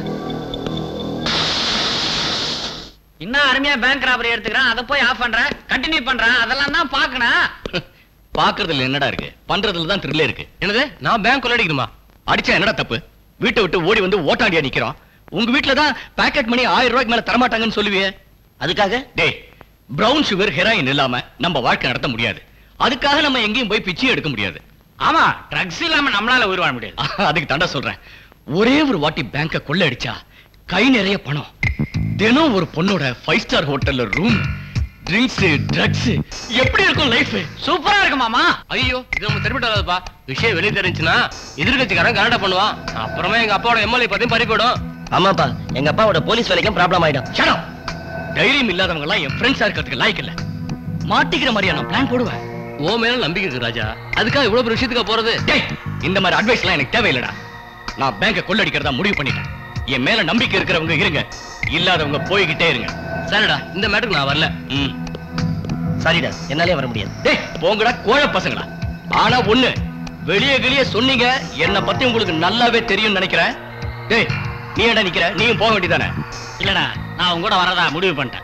இன்னும் அருமையா பேங்க் ராபரி எடுத்துக்கிறான் அதை போய் ஆஃப் பண்றேன் கண்டினியூ பண்றேன் அதெல்லாம் தான் பாக்கணும் பாக்குறதுல என்னடா இருக்கு பண்றதுல தான் த்ரில்லே இருக்கு என்னது நான் பேங்க் கொள்ளடிக்கணுமா அடிச்சா என்னடா தப்பு வீட்டை விட்டு ஓடி வந்து ஓட்டாண்டியா நிக்கிறோம் உங்க வீட்ல தான் பாக்கெட் மணி ஆயிரம் ரூபாய்க்கு மேல தரமாட்டாங்கன்னு சொல்லுவியே அதுக்காக டேய் பிரவுன் சுகர் ஹெராயின் இல்லாம நம்ம வாழ்க்கை நடத்த முடியாது அதுக்காக நம்ம எங்கேயும் போய் பிச்சையும் எடுக்க முடியாது ஆமா ட்ரக்ஸ் இல்லாம நம்மளால உயிர் வாழ முடியாது அதுக்கு தாண்டா சொல்றேன் ஒரே ஒரு வாட்டி பேங்க கொள்ள அடிச்சா கை நிறைய பணம் தினம் ஒரு பொண்ணோட ஃபைவ் ஸ்டார் ஹோட்டல்ல ரூம் ட்ரிங்க்ஸ் ட்ரக்ஸ் எப்படி இருக்கும் லைஃப் சூப்பரா இருக்கு மாமா ஐயோ இது நம்ம தெரிவிட்டாதப்பா விஷயம் வெளியே தெரிஞ்சுன்னா எதிர்கட்சிக்காரன் கலாட்டா பண்ணுவான் அப்புறமா எங்க அப்பாவோட எம்எல்ஏ பத்தியும் பறி போயிடும் ஆமாப்பா எங்க அப்பாவோட போலீஸ் வேலைக்கும் ப்ராப்ளம் ஆயிடும் ஷடம் தைரியம் இல்லாதவங்க எல்லாம் என் ஃப்ரெண்ட்ஸா இருக்கிறதுக்கு லாய்க்கு இல்ல மாட்டிக்கிற மாதிரியா நான் பிளான் போடுவேன் ஓ மேல நம்பிக்கை இருக்கு ராஜா அதுக்காக இவ்வளவு பெரிய விஷயத்துக்கு போறது டேய் இந்த மாதிரி அட்வைஸ் எல்லாம் எனக்கு தேவையில்லடா நான் பேங்க கொள்ளடிக்கிறதா முடிவு பண்ணிட்டேன் என் மேல நம்பிக்கை இருக்கிறவங்க இருங்க இல்லாதவங்க போய்கிட்டே இருங்க சரிடா இந்த மேட்டுக்கு நான் வரல ம் சரிடா என்னாலே வர முடியாது டேய் போங்கடா கோழ பசங்களா ஆனா ஒண்ணு வெளிய வெளிய சொன்னீங்க என்ன பத்தி உங்களுக்கு நல்லாவே தெரியும் நினைக்கிறேன் டேய் நீ என்ன நிக்கிற நீயும் போக வேண்டியதானே இல்லடா நான் உங்க கூட வரதா முடிவு பண்ணிட்டேன்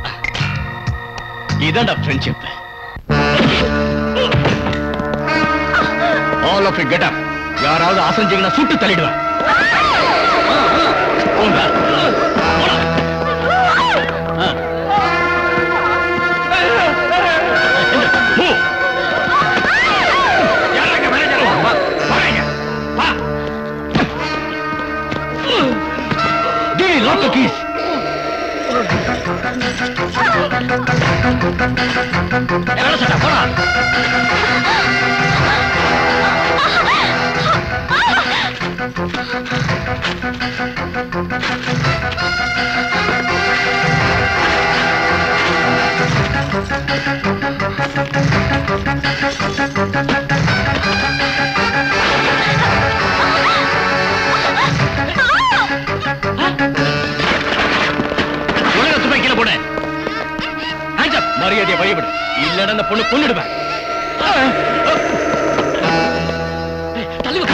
இதான்டா friendship all of you get up யாராவது அசைஞ்சீங்கன்னா சுட்டு தள்ளிடுவேன் போங்க. போலாம். ஆ. Move. யாராங்க manager? வா, வாங்க. வா. பொண்ணு கொன்னுடுவேன் தள்ளி விடு.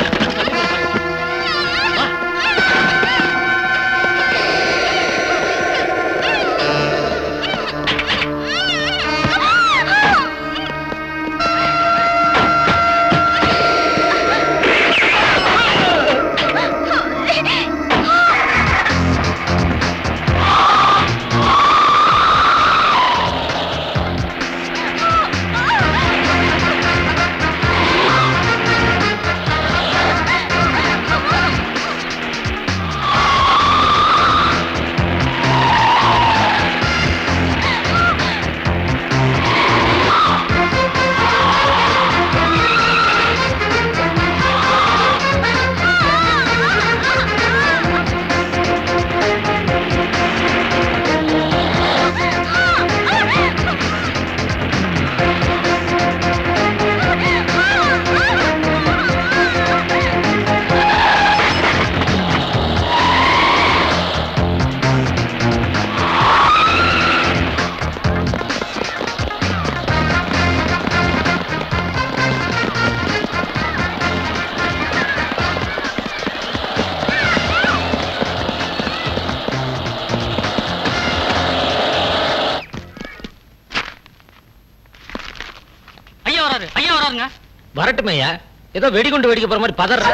ஐயா வராரு ஐயா வராருங்க வரட்டுமே ஐயா ஏதோ வெடிகுண்டு வெடிக்க போற மாதிரி பதற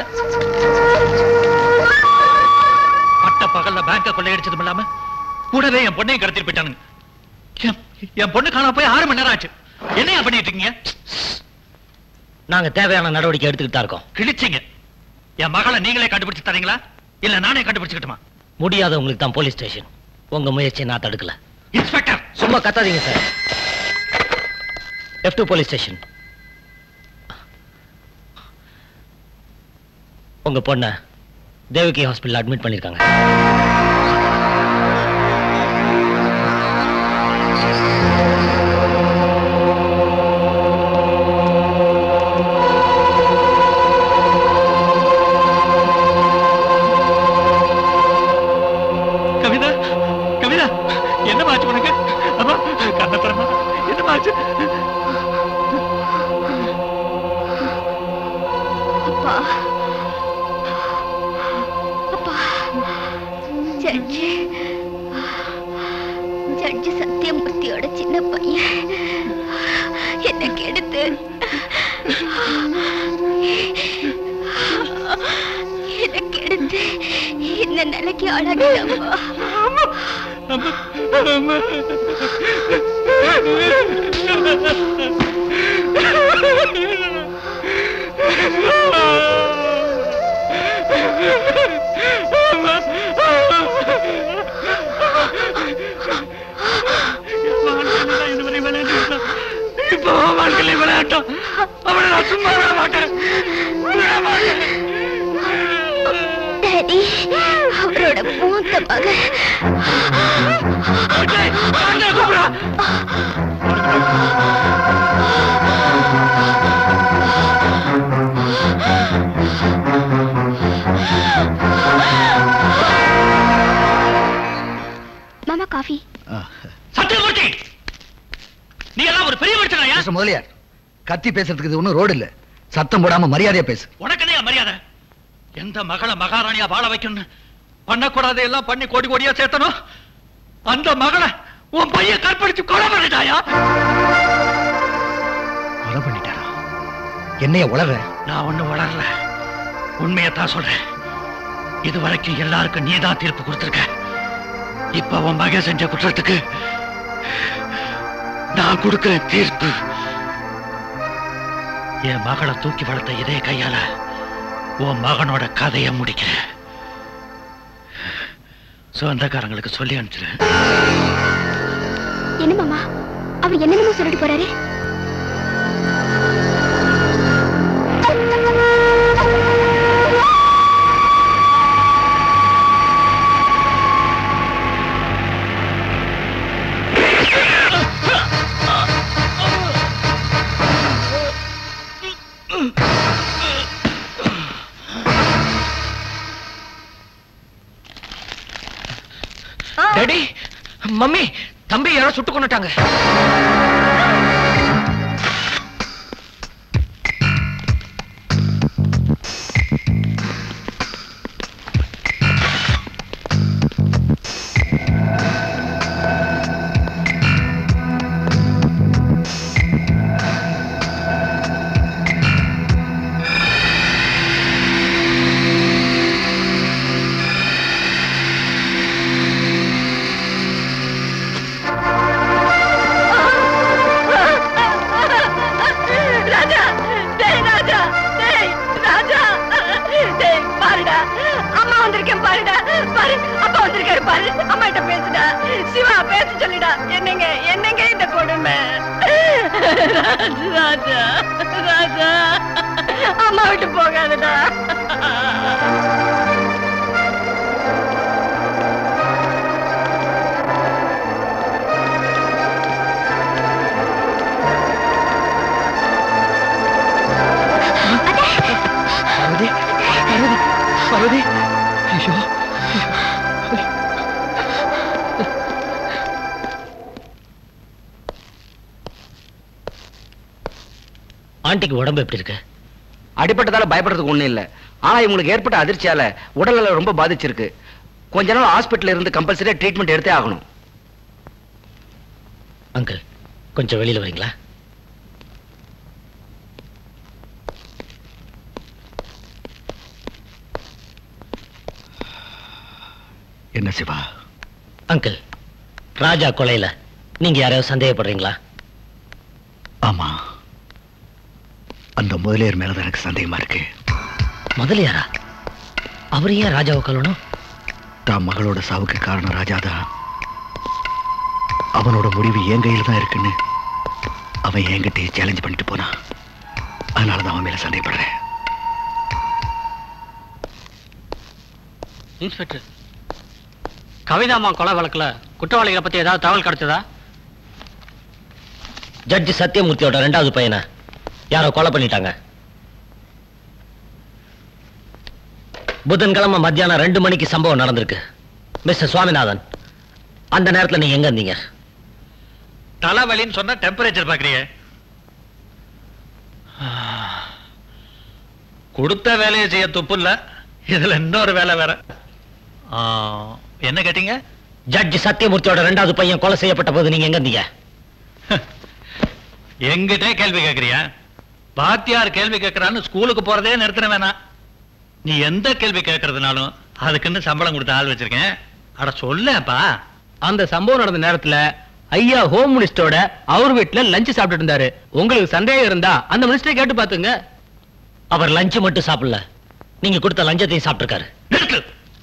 பட்ட பகல்ல பேங்க கொள்ளையடிச்சதும் இல்லாம கூடவே என் பொண்ணையும் கடத்திட்டு போயிட்டானுங்க என்- என் பொண்ணு காணாம போய் ஆறு மணி நேரம் ஆச்சு என்னையா பண்ணிட்டு இருக்கீங்க நாங்க தேவையான நடவடிக்கை எடுத்துக்கிட்டு தான் இருக்கோம் கிழிச்சிங்க என் மகளை நீங்களே கண்டுபிடிச்சு தரீங்களா இல்ல நானே கண்டுபிடிச்சுக்கிட்டுமா முடியாதவங்களுக்கு தான் போலீஸ் ஸ்டேஷன் உங்க முயற்சியை நான் தடுக்கல இன்ஸ்பெக்டர் சும்மா கத்தாதீங்க sir F two police station உங்க பொண்ண தேவகி ஹாஸ்பிட்டல் அட்மிட் பண்ணிருக்காங்க கவிதா கவிதா என்னமாச்சு உனக்கு அம்மா கண்ணத்தரமா என்னமாச்சு அப்பா அப்பா ஜட்ஜி ஜட்ஜி சத்தியமூர்த்தியோட சின்ன பையன் என்ன கெடுத்து என்ன கெடுத்து இந்த நிலைக்கு ஆளாக்கிட்டப்பா இதுவரை விளையாட்டு இப்போ வாழ்க்கையில விளையாட்டம் அவனை நான் சும்மா விட மாட்டேன் விட மாட்டேன் டாடி அவரோட மூத்த மகன் மாமா காஃபி சத்தியமூர்த்தி நீ எல்லாம் ஒரு பெரிய மனுஷனாயா மிஸ்டர் முதலியார் கத்தி பேசுறதுக்கு இது ஒண்ணும் ரோடு இல்ல சத்தம் போடாம மரியாதையா பேசு உனக்கு என்ன மரியாதை எந்த மகளை மகாராணியா வாழ வைக்கணும் பண்ணக்கூடாத எல்லாம் பண்ணி கோடி கோடியா சேர்த்தனும் அந்த மகளை உன் பையன் கற்பழிச்சு கொலை பண்ணிட்டாயா கொலை பண்ணிட்டாரா என்னைய உளற நான் ஒண்ணு வளரல உண்மையத்தான் சொல்றேன் இது வரைக்கும் எல்லாருக்கும் நீதான் தீர்ப்பு கொடுத்திருக்க இப்ப உன் மகன் செஞ்ச குற்றத்துக்கு நான் கொடுக்கிற தீர்ப்பு என் மகளை தூக்கி வளர்த்த இதே கையால உன் மகனோட கதையை முடிக்கிறேன் சொந்தக்காரங்களுக்கு சொல்லி அனுப்பிச்சிரு என்ன மாமா அவர் என்னென்னமோ சொல்லிட்டு போறாரு டாடி மம்மி தம்பி யாரோ சுட்டு கொண்டுட்டாங்க பாரு அப்பா வந்திருக்காரு பாரு அம்மா கிட்ட பேசுடா சிவா பேச சொல்லிடா என்னங்க என்னங்க இந்த கொடுமை ராஜா ராஜா அம்மா விட்டு போகாதடா பார்வதி பார்வதி பார்வதி ஐயோ ஆண்டிக்கு உடம்பு எப்படி இருக்கு அடிப்பட்டதால பயப்படுறதுக்கு ஒண்ணும் இல்ல ஆனா இவங்களுக்கு ஏற்பட்ட அதிர்ச்சியால உடல்நல ரொம்ப பாதிச்சிருக்கு கொஞ்ச நாள் ஹாஸ்பிட்டல் இருந்து கம்பல்சரியா ட்ரீட்மெண்ட் எடுத்தே ஆகணும் அங்கிள் கொஞ்சம் வெளியில வரீங்களா என்ன சிவா அங்கிள் ராஜா கொலையில நீங்க யாரையாவது சந்தேகப்படுறீங்களா ஆமா அந்த முதலியார் மேலதான் எனக்கு சந்தேகமா இருக்கு முதலியாரா அவர் ஏன் ராஜாவை கொல்லணும் தான் மகளோட சாவுக்கு காரணம் ராஜாதான் அவனோட முடிவு என் கையில தான் இருக்குன்னு அவன் என்கிட்ட சேலஞ்ச் பண்ணிட்டு போனான் அதனாலதான் அவன் மேல சந்தேகப்படுறேன் இன்ஸ்பெக்டர் கவிதாமா கொலை வழக்குல குற்றவாளிகளை பத்தி ஏதாவது தகவல் கிடைச்சதா ஜட்ஜ் சத்யமூர்த்தியோட ரெண்டாவது பையனை யாரோ கொலை பண்ணிட்டாங்க புதன்கிழமை மத்தியானம் ரெண்டு மணிக்கு சம்பவம் நடந்திருக்கு மிஸ்டர் சுவாமிநாதன் அந்த நேரத்துல நீங்க எங்க இருந்தீங்க தலைவலின்னு சொன்னா டெம்பரேச்சர் பாக்குறீங்க கொடுத்த வேலையை செய்ய துப்பு இல்ல இதுல இன்னொரு வேலை வேற ஆ, என்ன கேட்டீங்க ஜட்ஜ் சத்யமூர்த்தியோட ரெண்டாவது பையன் கொலை செய்யப்பட்ட போது நீங்க எங்க இருந்தீங்க எங்கிட்டே கேள்வி கேட்கறியா பாத்தியார் கேள்வி கேட்கறான்னு ஸ்கூலுக்கு போறதே நிறுத்தின வேணாம் நீ எந்த கேள்வி கேட்கறதுனாலும் அதுக்குன்னு சம்பளம் கொடுத்த ஆள் வச்சிருக்கேன் அட சொல்லேப்பா அந்த சம்பவம் நடந்த நேரத்துல ஐயா ஹோம் மினிஸ்டரோட அவர் வீட்டுல லஞ்ச் சாப்பிட்டுட்டு இருந்தாரு உங்களுக்கு சந்தேகம் இருந்தா அந்த மினிஸ்டரை கேட்டு பாத்துங்க அவர் லஞ்ச் மட்டும் சாப்பிடல நீங்க கொடுத்த லஞ்சத்தையும் சாப்பிட்டிருக்காரு நிறுத்து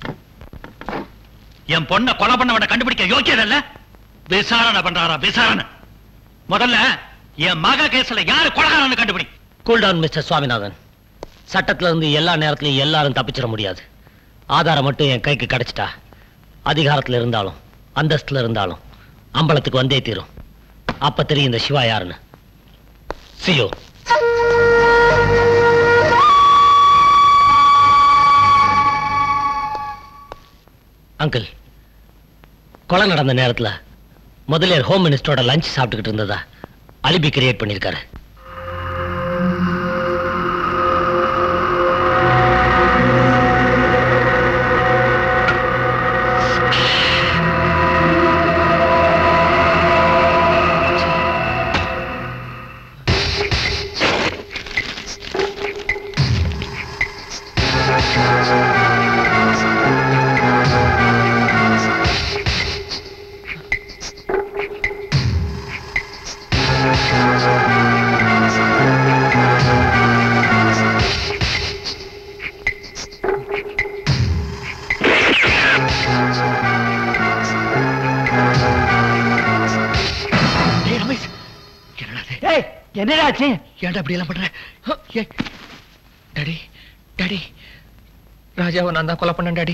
என் பொண்ணை கொலை பண்ணவனை கண்டுபிடிக்க யோக்கியம் இல்ல விசாரணை பண்றாரா விசாரணை முதல்ல என் மக கேஸ்ல யாரு கொலகாரன்னு கண்டுபிடி கூல் டவுன் மிஸ்டர் சுவாமிநாதன் சட்டத்துல இருந்து எல்லா நேரத்திலையும் எல்லாரும் தப்பிச்சிட முடியாது ஆதாரம் மட்டும் என் கைக்கு கிடைச்சிட்டா அதிகாரத்துல இருந்தாலும் அந்தஸ்துல இருந்தாலும் அம்பலத்துக்கு வந்தே தீரும் அப்ப தெரியும் இந்த சிவா யாருன்னு சியோ அங்கிள் கொலை நடந்த நேரத்துல முதலியார் ஹோம் மினிஸ்டரோட லஞ்ச் சாப்பிட்டுக்கிட்டு இருந்ததா அலிபி கிரியேட் பண்ணிருக்காரு ஏய் ரமேஷ் என்னடா இது? ஏய் என்னடா ஆச்சு ஏன்டா அப்படி எல்லாம் பண்ற ஏய், டாடி டாடி ராஜாவை நான் தான் கொலை பண்ணேன் டாடி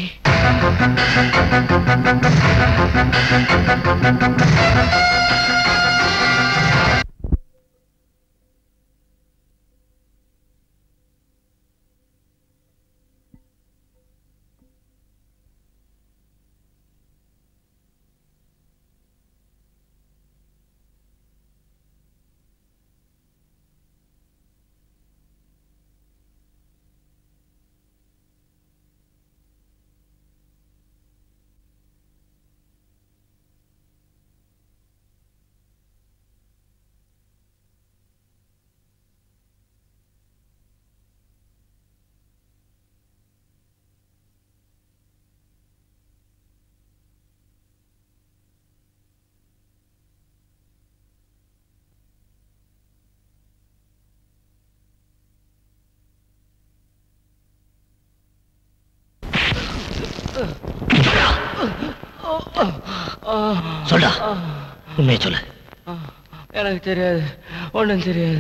சொல்டா உண்மையை சொல்லு எனக்கு தெரியாது ஒண்ணும் தெரியாது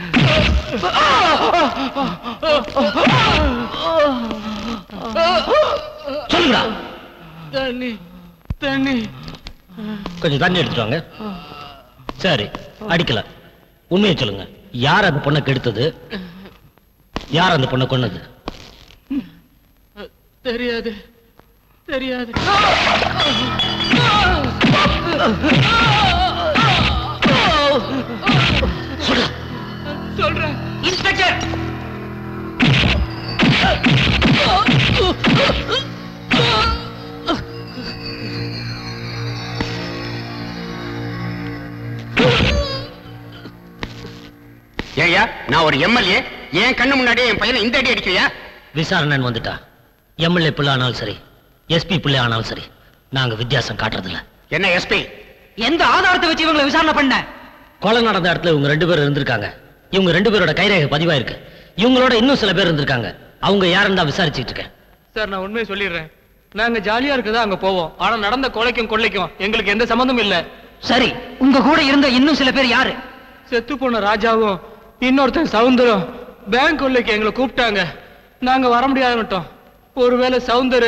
சொல்லுடா தண்ணி தண்ணி கொஞ்சம் தண்ணி எடுத்துட்டு வாங்க சரி அடிக்கல உண்மையை சொல்லுங்க யார் அந்த பொண்ணை கெடுத்தது யார் அந்த பொண்ணை கொன்னது தெரியாது தெரியாது சொல்றேன் இன்ஸ்பெக்டர் ஏய்யா நான் ஒரு எம்எல்ஏ என் கண்ணு முன்னாடியே என் பையனை இந்த அடி அடிக்கிறியா விசாரணைன்னு வந்துட்டா எம்எல்ஏ பிள்ளை ஆனாலும் சரி எஸ்பி பிள்ளை ஆனாலும் சரி நாங்க வித்தியாசம் காட்டுறதில்ல என்ன எஸ்பி எந்த ஆதாரத்தை வச்சு இவங்களை விசாரணை பண்ண கொலை நடந்த இடத்துல இவங்க ரெண்டு பேரும் இருந்திருக்காங்க இவங்க ரெண்டு பேரோட கைரேகை பதிவாயிருக்கு இவங்களோட இன்னும் சில பேர் இருந்திருக்காங்க அவங்க யாருன்னு தான் விசாரிச்சுட்டு இருக்கேன் சார் நான் உண்மையை சொல்லிடுறேன் நாங்க ஜாலியா இருக்கதா அங்க போவோம் ஆனா நடந்த கொலைக்கும் கொள்ளைக்கும் எங்களுக்கு எந்த சம்மந்தமும் இல்ல சரி உங்க கூட இருந்த இன்னும் சில பேர் யாரு செத்து போன ராஜாவும் இன்னொருத்தன் சவுந்தரம் பேங்க் கொள்ளைக்கு எங்களை கூப்பிட்டாங்க நாங்க வர முடியாதுட்டோம் ஒருவேளை சவுந்தரு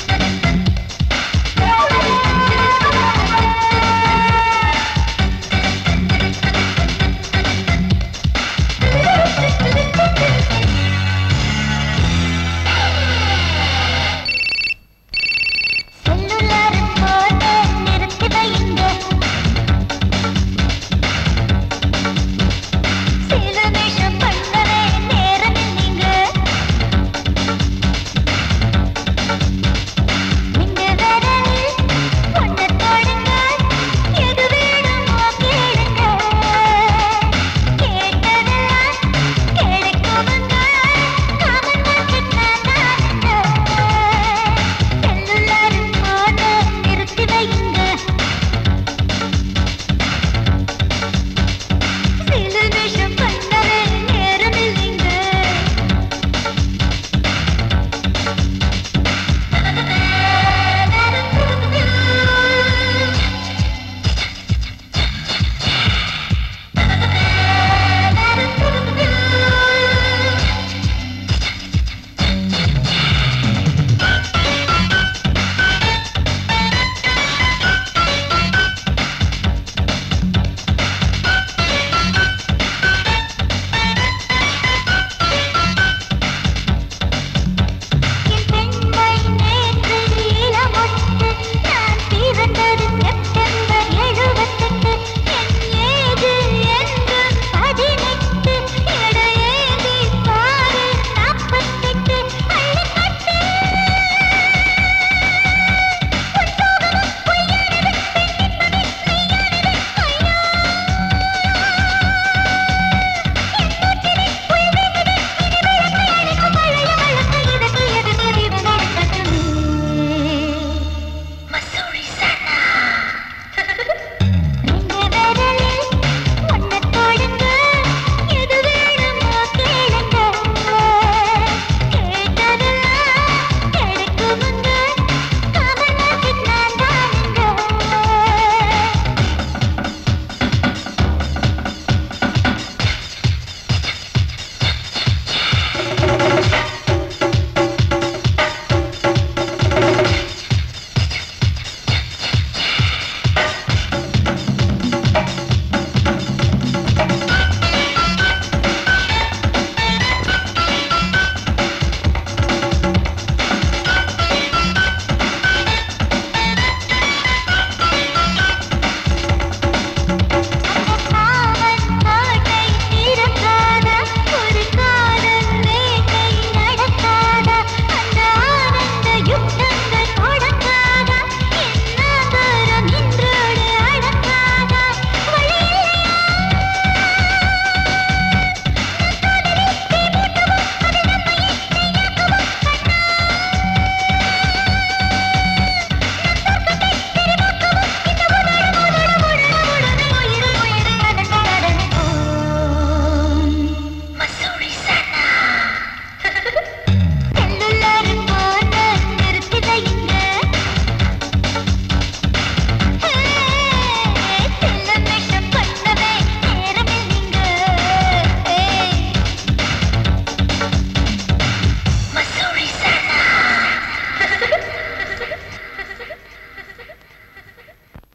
ஆ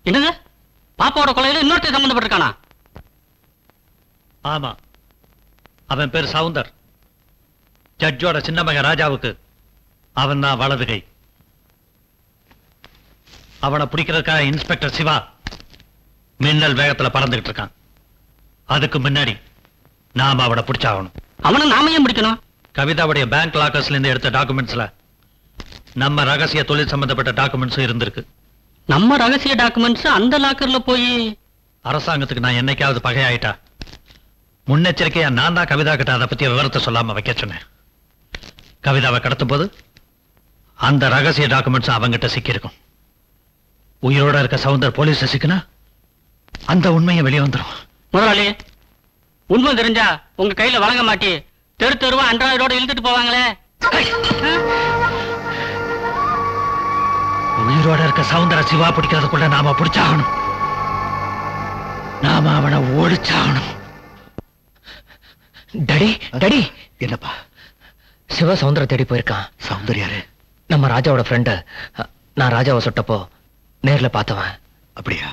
என்னது பாப்பாவோட கொலையில இன்னொருத்தர் சம்பந்தப்பட்டிருக்கானா ஆமா அவன் பேர் சவுந்தர் ஜட்ஜோட சின்ன மகன் ராஜாவுக்கு அவன் தான் வலது கை அவனை பிடிக்கிறதுக்காக இன்ஸ்பெக்டர் சிவா மின்னல் வேகத்துல பறந்துகிட்டு இருக்கான் அதுக்கு முன்னாடி நாம அவனை பிடிச்சாகணும் அவனை நாம ஏன் பிடிக்கணும் கவிதாவுடைய பேங்க் லாக்கர்ஸ்ல இருந்து எடுத்த டாக்குமெண்ட்ஸ்ல நம்ம ரகசிய தொழில் சம்பந்தப்பட்ட டாக்குமெண்ட்ஸும் இருந்திருக்கு நம்ம ரகசிய டாக்குமெண்ட்ஸ் அந்த லாக்கர்ல போய் அரசாங்கத்துக்கு நான் என்னைக்காவது பகையாயிட்டா முன்னெச்சரிக்கையா நான் தான் கவிதா கிட்ட அதை பத்திய விவரத்தை சொல்லாம வைக்க சொன்னேன் கவிதாவை கடத்தும் போது அந்த ரகசிய டாக்குமெண்ட்ஸ் அவங்கிட்ட சிக்கியிருக்கும் உயிரோட இருக்க சவுந்தர் போலீஸ் சிக்கினா அந்த உண்மையை வெளியே வந்துடும் முதலாளி உண்மை தெரிஞ்சா உங்க கையில வழங்க மாட்டி தெரு தெருவா அன்றாயிரோட இழுத்துட்டு போவாங்களே உயிரோட இருக்க சவுந்தர சிவா பிடிக்கிறதுக்குள்ள நாம பிடிச்சாகணும் நாம அவனை ஓடிச்சாகணும் டடி டடி என்னப்பா சிவ சவுந்தர தேடி போயிருக்கான் சவுந்தர் யாரு நம்ம ராஜாவோட ஃப்ரெண்டு நான் ராஜாவை சுட்டப்போ நேர்ல பார்த்தவன் அப்படியா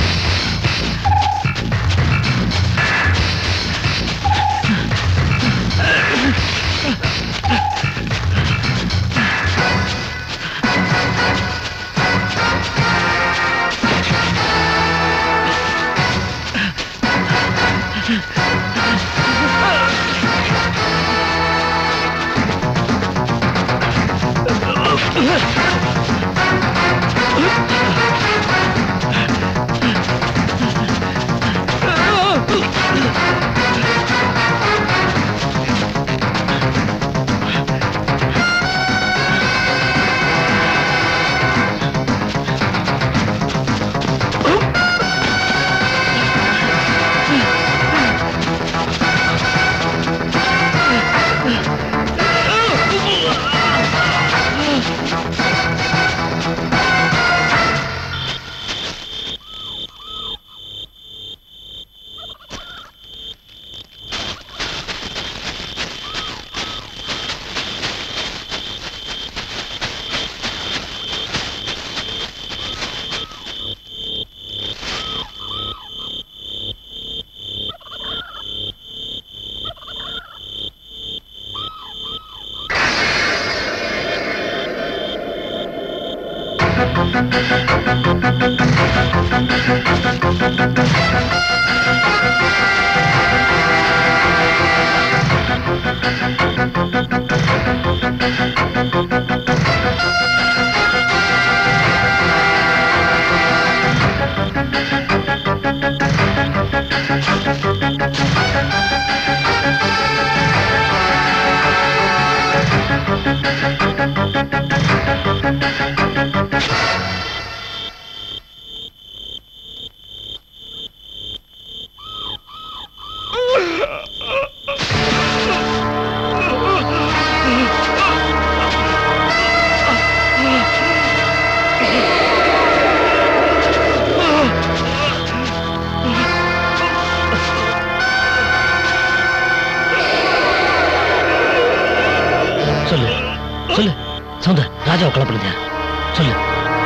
சொல்லு சொல்லு சவுந்தர் ராஜாவை கொலை பண்ணுங்க சொல்லு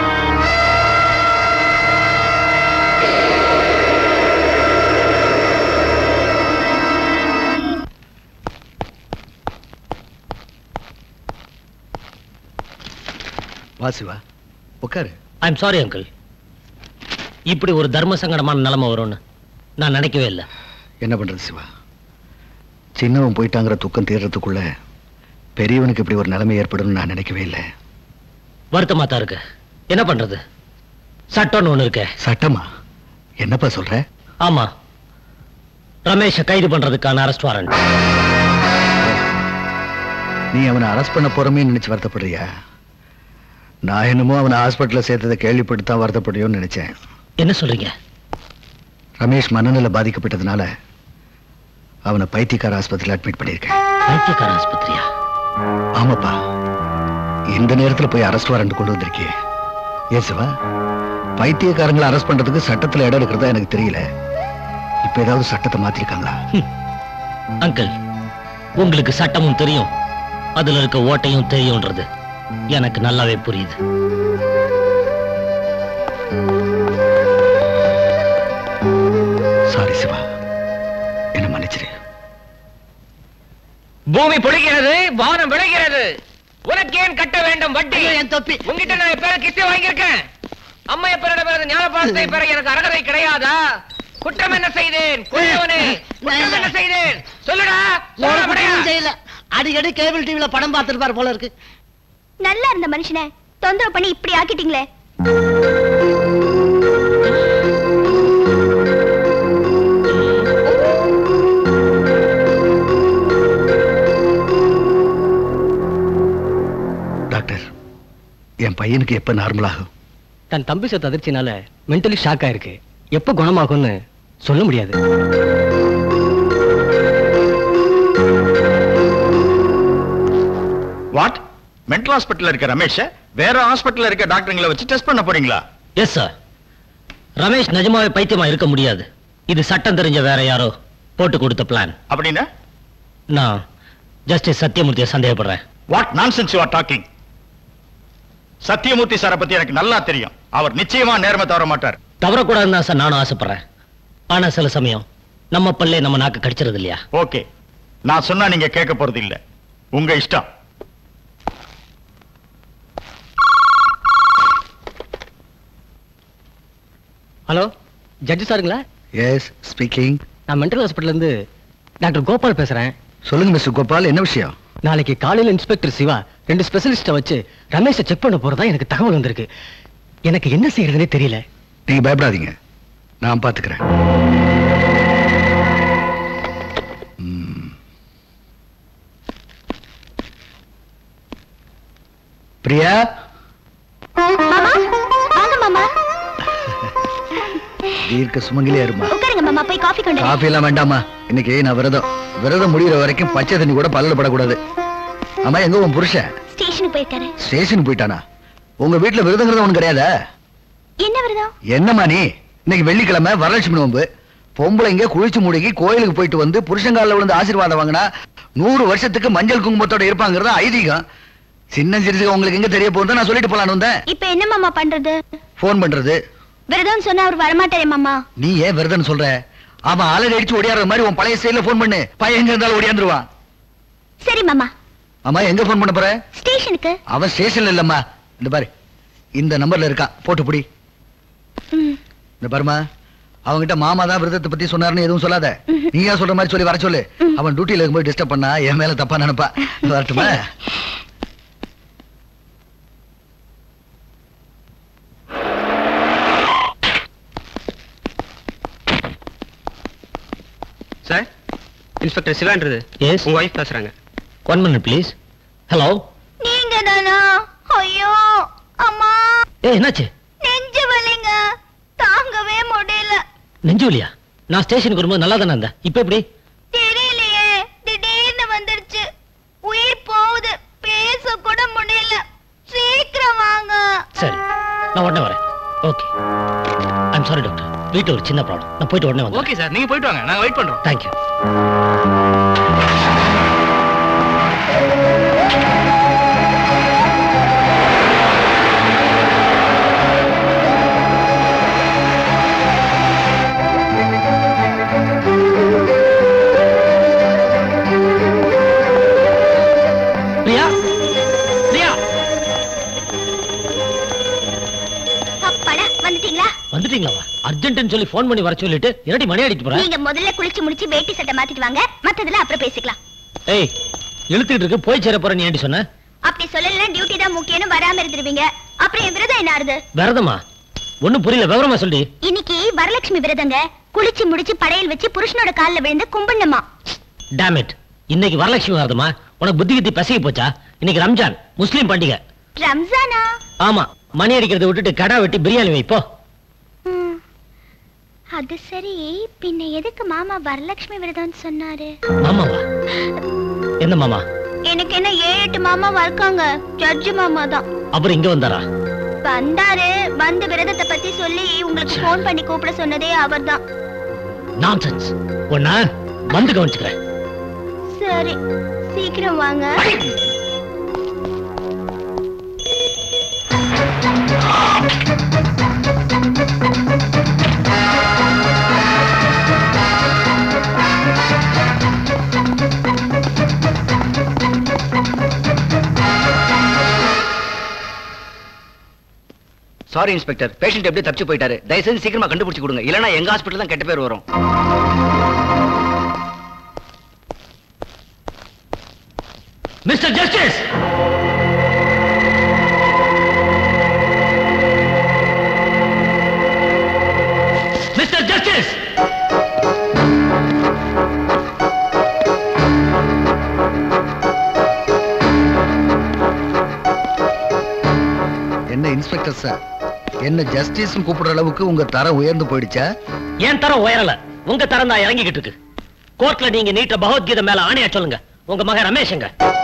வா சிவா உட்காரு ஐ எம் சாரி அங்கிள் இப்படி ஒரு தர்ம சங்கடமான நிலைமை வரும்னு நான் நினைக்கவே இல்லை என்ன பண்றது சிவா சின்னவன் போயிட்டாங்கிற துக்கம் தீர்றதுக்குள்ள பெரியவனுக்கு இப்படி ஒரு நிலைமை ஏற்படும்னு நான் நினைக்கவே இல்லை வருத்தமா தான் இருக்கு என்ன பண்றது சட்டம்னு ஒண்ணு இருக்கே சட்டமா என்னப்பா சொல்ற ஆமா ரமேஷை கைது பண்றதுக்கான அரெஸ்ட் வாரண்ட் நீ அவனை அரெஸ்ட் பண்ண போறமே நினைச்சு வருத்தப்படுறியா நான் என்னமோ அவனை ஹாஸ்பிட்டல்ல சேர்த்ததை கேள்விப்பட்டு தான் வருத்தப்படுறியோன்னு நினைச்சேன் என்ன சொல்றீங்க ரமேஷ் மனநிலை பாதிக்கப்பட்டதுனால அவனை பைத்தியக்கார ஆஸ்பத்திரியில் அட்மிட் பண்ணியிருக்கேன் பைத்தியக்கார ஆஸ்பத்திரியா ஆமாப்பா இந்த நேரத்துல போய் அரெஸ்ட் வாரண்ட் கொண்டு வந்திருக்கியே ஏன் சிவா பைத்தியக்காரங்களை அரெஸ்ட் பண்றதுக்கு சட்டத்துல இடம் இருக்கிறதா எனக்கு தெரியல இப்ப ஏதாவது சட்டத்தை மாத்திருக்காங்களா அங்கிள் உங்களுக்கு சட்டமும் தெரியும் அதுல இருக்க ஓட்டையும் தெரியும்ன்றது எனக்கு நல்லாவே புரியுது மன்னிச்சிரு பூமி பொழிகிறது வானம் விளைகிறது உனக்கு ஏன் கட்ட வேண்டும் வட்டி என் தொப்பி உங்ககிட்ட நான் எப்ப கிஸ்தி வாங்கியிருக்கேன் அம்மா எப்ப ஞானபாலத்தை பெற எனக்கு அருகதை கிடையாதா குற்றம் என்ன செய்தேன் கொல்லவனே குற்றம் என்ன செய்தேன் சொல்லுடா ஒரு சொல்ல முடியா? குற்றமும் செய்யல அடிக்கடி கேபிள் டிவில படம் பார்த்திருப்பார் போல இருக்கு நல்லா இருந்த மனுஷனை தொந்தரவு பண்ணி இப்படி ஆக்கிட்டீங்களே டாக்டர் என் பையனுக்கு எப்ப நார்மல் ஆகும் தன் தம்பி சத்து அதிர்ச்சினால மென்டலி ஷாக் ஆயிருக்கு எப்ப குணமாகும்னு சொல்ல முடியாது வாட் மென்டல் ஹாஸ்பிட்டல்ல இருக்க ரமேஷ் வேற ஹாஸ்பிட்டல்ல இருக்க டாக்டருங்களை வச்சு டெஸ்ட் பண்ண போறீங்களா எஸ் சார் ரமேஷ் நிஜமாவே பைத்தியமா இருக்க முடியாது இது சட்டம் தெரிஞ்ச வேற யாரோ போட்டு கொடுத்த பிளான் அப்படின்னா நான் ஜஸ்டிஸ் சத்யமூர்த்தியை சந்தேகப்படுறேன் what nonsense you are talking Sathyamoorthy சாரை பத்தி எனக்கு நல்லா தெரியும் அவர் நிச்சயமா நேர்மை தவற மாட்டார் தவறக்கூடாதுன்னு தான் சார் நானும் ஆசைப்படுறேன் ஆனா சில சமயம் நம்ம பல்லே நம்ம நாக்கு கடிச்சிருது இல்லையா ஓகே நான் சொன்னா நீங்க கேட்க போறது இல்ல உங்க இஷ்டம் ஹலோ ஜட்ஜி சாருங்களா எஸ் ஸ்பீக்கிங் நான் மென்டல் ஹாஸ்பிட்டல்ல இருந்து டாக்டர் கோபால் பேசுறேன் சொல்லுங்க மிஸ்டர் கோபால் என்ன விஷயம் நாளைக்கு காலையில இன்ஸ்பெக்டர் சிவா ரெண்டு ஸ்பெஷலிஸ்ட வச்சு ரமேஷை செக் பண்ண போறதா எனக்கு தகவல் வந்திருக்கு எனக்கு என்ன செய்யறதுனே தெரியல நீங்க பயப்படாதீங்க நான் பாத்துக்கிறேன் ம். பிரியா மாமா வாங்க மாமா தீர்க்க சுமங்கலியா இருமா உட்காருங்க மாமா போய் காஃபி கொண்டு வரேன். காஃபி எல்லாம் வேண்டாமா இன்னைக்கு நான் விரதம் விரதம் முடியிற வரைக்கும் பச்சை தண்ணி கூட பல்ல படக்கூடாது ஆமா எங்க உன் புருஷன் ஸ்டேஷனுக்கு போயிருக்காரு ஸ்டேஷன் போயிட்டானா உங்க வீட்டுல விரதங்கிறது ஒண்ணு கிடையாதா என்ன விரதம் என்னம்மா நீ இன்னைக்கு வெள்ளிக்கிழமை வரலட்சுமி நோம்பு பொம்பளைங்க குளிச்சு முழுகி கோயிலுக்கு போயிட்டு வந்து புருஷங்கால விழுந்து ஆசீர்வாதம் வாங்கினா நூறு வருஷத்துக்கு மஞ்சள் குங்குமத்தோட இருப்பாங்கிறது ஐதீகம் சின்ன சிறுசுக்கு உங்களுக்கு எங்க தெரிய போகுது நான் சொல்லிட்டு போலான்னு வந்தேன் இப்ப என்ன மாமா பண்றது ஃபோன் பண்றது விரதம் சொன்னா அவர் வரமாட்டாரே மாமா நீ ஏன் விரதம் சொல்ற அவன் அலறி அடிச்சு ஓடியாடுற மாதிரி உன் பழைய ஸ்டைல ஃபோன் பண்ணு பையன் எங்க இருந்தாலும் ஓடியாந்துருவான் சரி மாமா அம்மா எங்க ஃபோன் பண்ண போற ஸ்டேஷனுக்கு அவன் ஸ்டேஷன்ல இல்லம்மா இந்த பாரு இந்த நம்பர்ல இருக்கான் போட்டு புடி ம். இந்த பாருமா அவன்கிட்ட மாமா தான் விரதத்தை பத்தி சொன்னாருன்னு எதுவும் சொல்லாத நீயா சொல்ற மாதிரி சொல்லி வர சொல்லு அவன் டியூட்டில இருக்கும்போது டிஸ்டர்ப் பண்ணா என் மேல தப்பா நினைப்பா வரட்டுமா சார் இன்ஸ்பெக்டர் சிவான்றது எஸ் உங்க ஒய்ஃப் பேசுறாங்க ஒன் மினிட் ப்ளீஸ் ஹலோ நீங்க தானா ஐயோ அம்மா ஏ என்னாச்சு நெஞ்சு வலிங்க தாங்கவே முடியல நெஞ்சு வலியா நான் ஸ்டேஷனுக்கு வரும்போது நல்லா தானே இருந்தேன் இப்போ எப்படி தெரியலையே திடீர்னு வந்துருச்சு உயிர் போகுது பேச கூட முடியல சீக்கிரம் வாங்க சரி நான் உடனே வரேன் ஓகே ஐம் சாரி டாக்டர் வீட்டு ஒரு சின்ன ப்ராப்ளம் நான் போயிட்டு உடனே வந்து ஓகே சார் நீங்க போயிட்டு வாங்க நாங்க வெயிட் பண்றோம் தேங்க்யூ பிரியா பிரியா அப்பாடா வந்துட்டீங்களா வந்துட்டீங்களா அர்ஜென்ட்னு சொல்லி ஃபோன் பண்ணி வர சொல்லிட்டு இரடி மணி அடிட்டு போறேன் நீங்க முதல்ல குளிச்சு முடிச்சு வேட்டி சட்டை மாத்திட்டு வாங்க மத்ததுல அப்புறம் பேசிக்கலாம் ஏய் இழுத்துக்கிட்டு இருக்கு போய் சேர போற நீ ஏன்டி சொன்ன அப்படி சொல்லலைன்னா டியூட்டி தான் முக்கியம்னு வராம இருந்துருவீங்க அப்புறம் என் விரதம் என்ன ஆறுது விரதமா ஒண்ணும் புரியல விவரமா சொல்லி இன்னைக்கு வரலட்சுமி விரதங்க குளிச்சு முடிச்சு படையல் வச்சு புருஷனோட கால்ல விழுந்து கும்பிடணுமா டேமிட் இன்னைக்கு வரலட்சுமி விரதமா உனக்கு புத்தி கித்தி பசகி போச்சா இன்னைக்கு ரம்ஜான் முஸ்லீம் பண்டிகை ரம்ஜானா ஆமா மணி அடிக்கிறத விட்டுட்டு கடா வெட்டி பிரியாணி வை போ ம். அது சரி பின்ன எதுக்கு மாமா வரலட்சுமி விரதம்னு சொன்னாரு மாமாவா என்ன மாமா எனக்கு என்ன ஏழு எட்டு மாமாவா இருக்காங்க ஜட்ஜு மாமா தான் அப்புறம் இங்க வந்தாரா வந்தாரு வந்து விரதத்தை பத்தி சொல்லி உங்களுக்கு ஃபோன் பண்ணி கூப்பிட சொன்னதே அவர்தான் நான்சென்ஸ் ஒன்னா வந்து கவனிச்சுக்கிறேன் சரி சீக்கிரம் வாங்க சாரி இன்ஸ்பெக்டர் பேஷண்ட் எப்படி தப்பிச்சு போயிட்டாரு தயவு செஞ்சு சீக்கிரமா கண்டுபிடிச்சு கொடுங்க இல்லைன்னா எங்க ஹாஸ்பிட்டல் தான் கெட்ட பேர் வரும் மிஸ்டர் ஜஸ்டிஸ் மிஸ்டர் ஜஸ்டிஸ் என்ன இன்ஸ்பெக்டர் சார் என்ன ஜஸ்டிஸ் கூப்பிடுற அளவுக்கு உங்க தரம் உயர்ந்து போயிடுச்சா என் தரம் உயரல உங்க தரம் தான் இறங்கிக்கிட்டு இருக்கு கோர்ட்ல நீங்க நீட்ட பகவத்கீதை மேல ஆணையா சொல்லுங்க உங்க மகன் ரமேஷங்க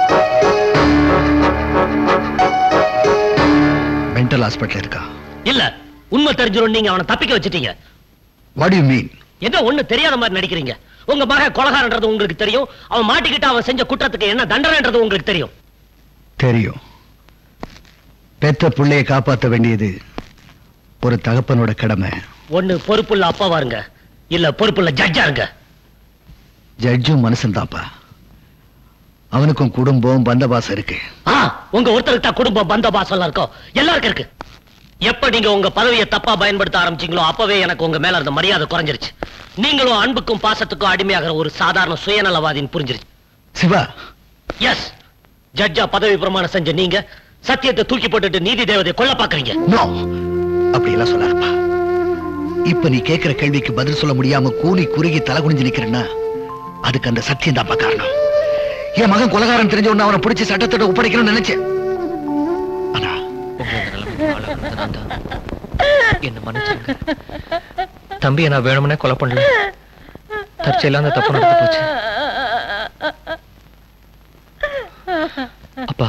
மென்டல் ஹாஸ்பிட்டல் இருக்கா இல்ல உண்மை தெரிஞ்சிரும் நீங்க அவனை தப்பிக்க வச்சிட்டீங்க வாட் யூ மீன் ஏதோ ஒண்ணு தெரியாத மாதிரி நடிக்கிறீங்க உங்க மகன் கொலகாரன்றது உங்களுக்கு தெரியும் அவன் மாட்டிக்கிட்டு அவன் செஞ்ச குற்றத்துக்கு என்ன தண்டனைன்றது உங்களுக்கு தெரியும் தெரியும் பெத்த பிள்ளைய காப்பாற்ற வேண்டியது ஒரு தகப்பனோட கடமை ஒண்ணு பொறுப்புள்ள அப்பாவா இருங்க இல்ல பொறுப்புள்ள ஜட்ஜா இருங்க ஜட்ஜும் மனுஷன் தாப்பா அவனுக்கும் குடும்பம் பந்தபாசம் இருக்கு ஆ, உங்க ஒருத்தருக்கு தான் குடும்பம் பந்த பாசம் இருக்கும் எல்லாருக்கும் இருக்கு எப்ப நீங்க உங்க பதவியை தப்பா பயன்படுத்த ஆரம்பிச்சீங்களோ அப்பவே எனக்கு உங்க மேல இருந்த மரியாதை குறைஞ்சிருச்சு நீங்களும் அன்புக்கும் பாசத்துக்கும் அடிமையாகிற ஒரு சாதாரண சுயநலவாதின்னு புரிஞ்சிருச்சு சிவா எஸ் ஜட்ஜா பதவி பிரமாணம் செஞ்ச நீங்க சத்தியத்தை தூக்கி போட்டுட்டு நீதி தேவதையை கொல்ல பாக்குறீங்க நோ அப்படி எல்லாம் சொல்லாதப்பா இப்ப நீ கேட்கிற கேள்விக்கு பதில் சொல்ல முடியாம கூனி குறுகி தலை குனிஞ்சு நிக்கிறேன்னா அதுக்கு அந்த சத்தியம் தான்ப்பா காரணம் என் மகன் கொலகாரன் தெரிஞ்ச உடனே அவனை பிடிச்சி சட்டத்தோட ஒப்படைக்கணும்னு நினைச்சேன் என்ன மன்னிச்சிருங்க தம்பியை நான் வேணும்னே கொலை பண்ணல தற்செயலா அந்த தப்பு நடந்து போச்சு அப்பா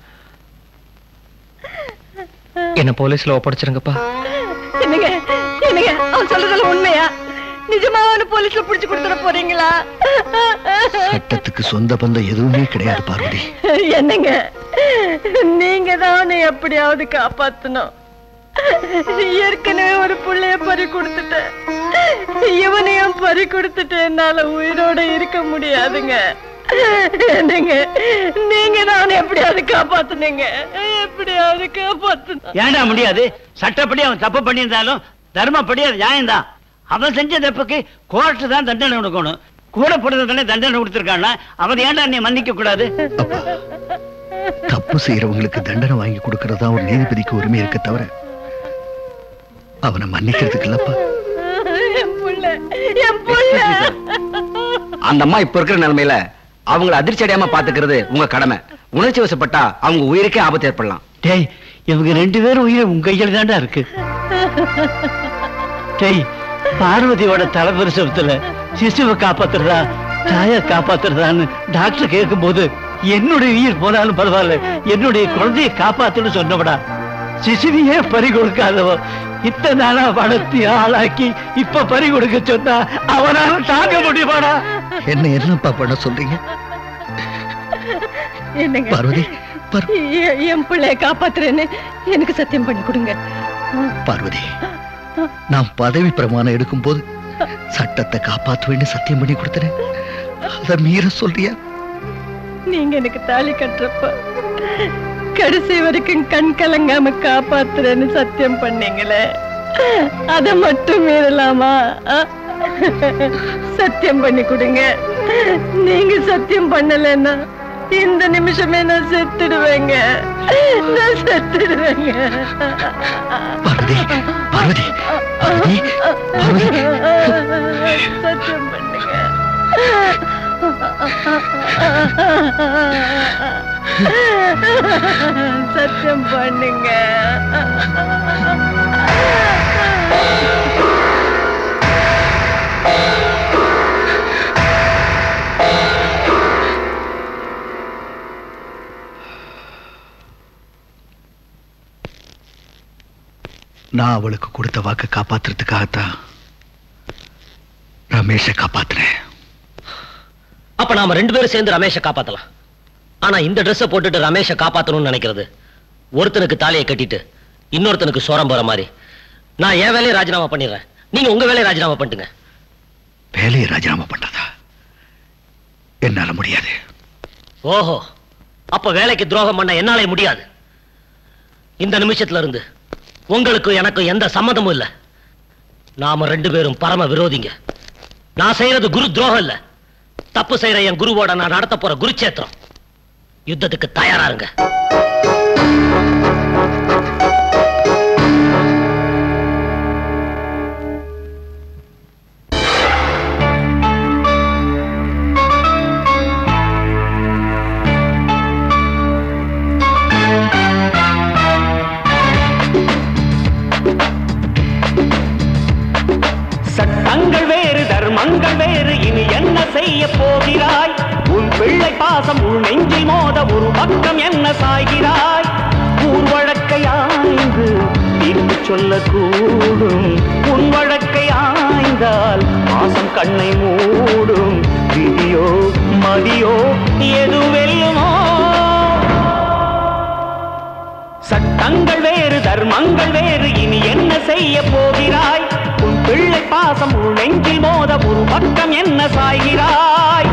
என்ன போலீஸ்ல ஒப்படைச்சிருங்கப்பா என்னங்க என்னங்க அவன் சொல்றதுல உண்மையா நிஜமா அவனை போலீஸ்ல புடிச்சு கொடுத்துட போறீங்களா சட்டத்துக்கு சொந்த பந்தம் எதுவுமே கிடையாது பார்வதி என்னங்க நீங்க தான் அவனை எப்படியாவது காப்பாத்தணும் ஏற்கனவே ஒரு புள்ளைய பறி கொடுத்துட்டேன் இவனையும் பறி கொடுத்துட்டு என்னால உயிரோட இருக்க முடியாதுங்க என்னங்க நீங்க தான் அவனை எப்படியாவது காப்பாத்துனீங்க எப்படியாவது காப்பாத்தணும் ஏன்டா முடியாது சட்டப்படி அவன் தப்பு பண்ணியிருந்தாலும் தர்மப்படி அது நியாயம்தான் அவன் செஞ்ச தப்புக்கு கோர்ட்டு தான் தண்டனை கொடுக்கணும் கூட போடுறதுதானே தண்டனை கொடுத்துருக்கான்னா அவன் ஏன்டா நீ மன்னிக்க கூடாது தப்பு செய்யறவங்களுக்கு தண்டனை வாங்கி கொடுக்கறதா ஒரு நீதிபதிக்கு உரிமை இருக்க தவிர அவனை மன்னிக்கிறதுக்கு இல்லப்பா என் புள்ள என் புள்ள அந்த அம்மா இப்ப இருக்கிற நிலைமையில அவங்கள அதிர்ச்சி அடையாம பாத்துக்கிறது உங்க கடமை உணர்ச்சி வசப்பட்டா அவங்க உயிருக்கே ஆபத்து ஏற்படலாம் டேய் இவங்க ரெண்டு பேரும் உயிரை உங்க கையில தான்டா இருக்கு டேய் பார்வதியோட தலைபரிசவத்துல சிசுவை காப்பாத்துறதா தாய காப்பாத்துறதான்னு டாக்டர் கேட்கும்போது என்னுடைய உயிர் போனாலும் பரவாயில்ல என்னுடைய குழந்தையை காப்பாத்துன்னு சொன்னவடா சிசுவையே பறி கொடுக்காதவ இத்தனை நாளா வளர்த்தி ஆளாக்கி இப்ப பறி கொடுக்க சொன்னா அவனால தாங்க முடியுமாடா என்ன என்னப்பா பண்ண சொல்றீங்க என்னங்க பார்வதி எ- என் பிள்ளைய காப்பாத்துறேன்னு எனக்கு சத்தியம் பண்ணி கொடுங்க பார்வதி நான் பதவி பிரமாணம் எடுக்கும் போது சட்டத்தை காப்பாத்துவேன்னு சத்தியம் பண்ணி கொடுத்தேன் அதை மீற சொல்றியா நீங்க எனக்கு தாலி கட்டுறப்ப கடைசி வரைக்கும் கண் கலங்காம காப்பாத்துறேன்னு சத்தியம் பண்ணீங்களே அத மட்டும் மீறலாமா ஆ? சத்தியம் பண்ணி கொடுங்க நீங்க சத்தியம் பண்ணலைன்னா இந்த நிமிஷமே நான் செத்துடுவேங்க நான் செத்துடுவேங்க பார்வதி பார்வதி பார்வதி பார்வதி சத்தியம் பண்ணுங்க சத்தியம் பண்ணுங்க நான் அவளுக்கு கொடுத்த வாக்கு காப்பாத்துறதுக்காகத்தான் ரமேஷை காப்பாத்துறேன் அப்ப நாம ரெண்டு பேரும் சேர்ந்து ரமேஷை காப்பாத்தலாம் ஆனா இந்த ட்ரெஸ்ஸை போட்டுட்டு ரமேஷை காப்பாத்தணும்னு நினைக்கிறது ஒருத்தனுக்கு தாலியை கட்டிட்டு இன்னொருத்தனுக்கு சோரம் போற மாதிரி நான் என் வேலையை ராஜினாமா பண்ணிடுறேன் நீங்க உங்க வேலையை ராஜினாமா பண்ணிட்டுங்க வேலையை ராஜினாமா பண்றதா என்னால முடியாது ஓஹோ அப்ப வேலைக்கு துரோகம் பண்ண என்னாலே முடியாது இந்த நிமிஷத்துல இருந்து உங்களுக்கும் எனக்கும் எந்த சம்மதமும் இல்ல நாம ரெண்டு பேரும் பரம விரோதிங்க நான் செய்யறது குரு துரோகம் இல்ல தப்பு செய்யற என் குருவோட நான் நடத்த போற குருச்சேத்திரம் யுத்தத்துக்கு தயாராருங்க சட்டங்கள் வேறு தர்மங்கள் வேறு இனி என்ன செய்ய போகிறாய் உன் பிள்ளை பாசம் உள் நெஞ்சில் மோத ஒரு பக்கம் என்ன சாய்கிறாய் ஊர் வழக்கை ஆய்ந்து தீர்ப்பு சொல்லக்கூடும் உன் வழக்கை ஆய்ந்தால் பாசம் கண்ணை மூடும் விதியோ மதியோ எது வெல்லுமோ சட்டங்கள் வேறு தர்மங்கள் வேறு இனி என்ன செய்ய போகிறாய் உன் பிள்ளை பாசம் உன் நெஞ்சில் மோத ஒரு பக்கம் என்ன சாய்கிறாய்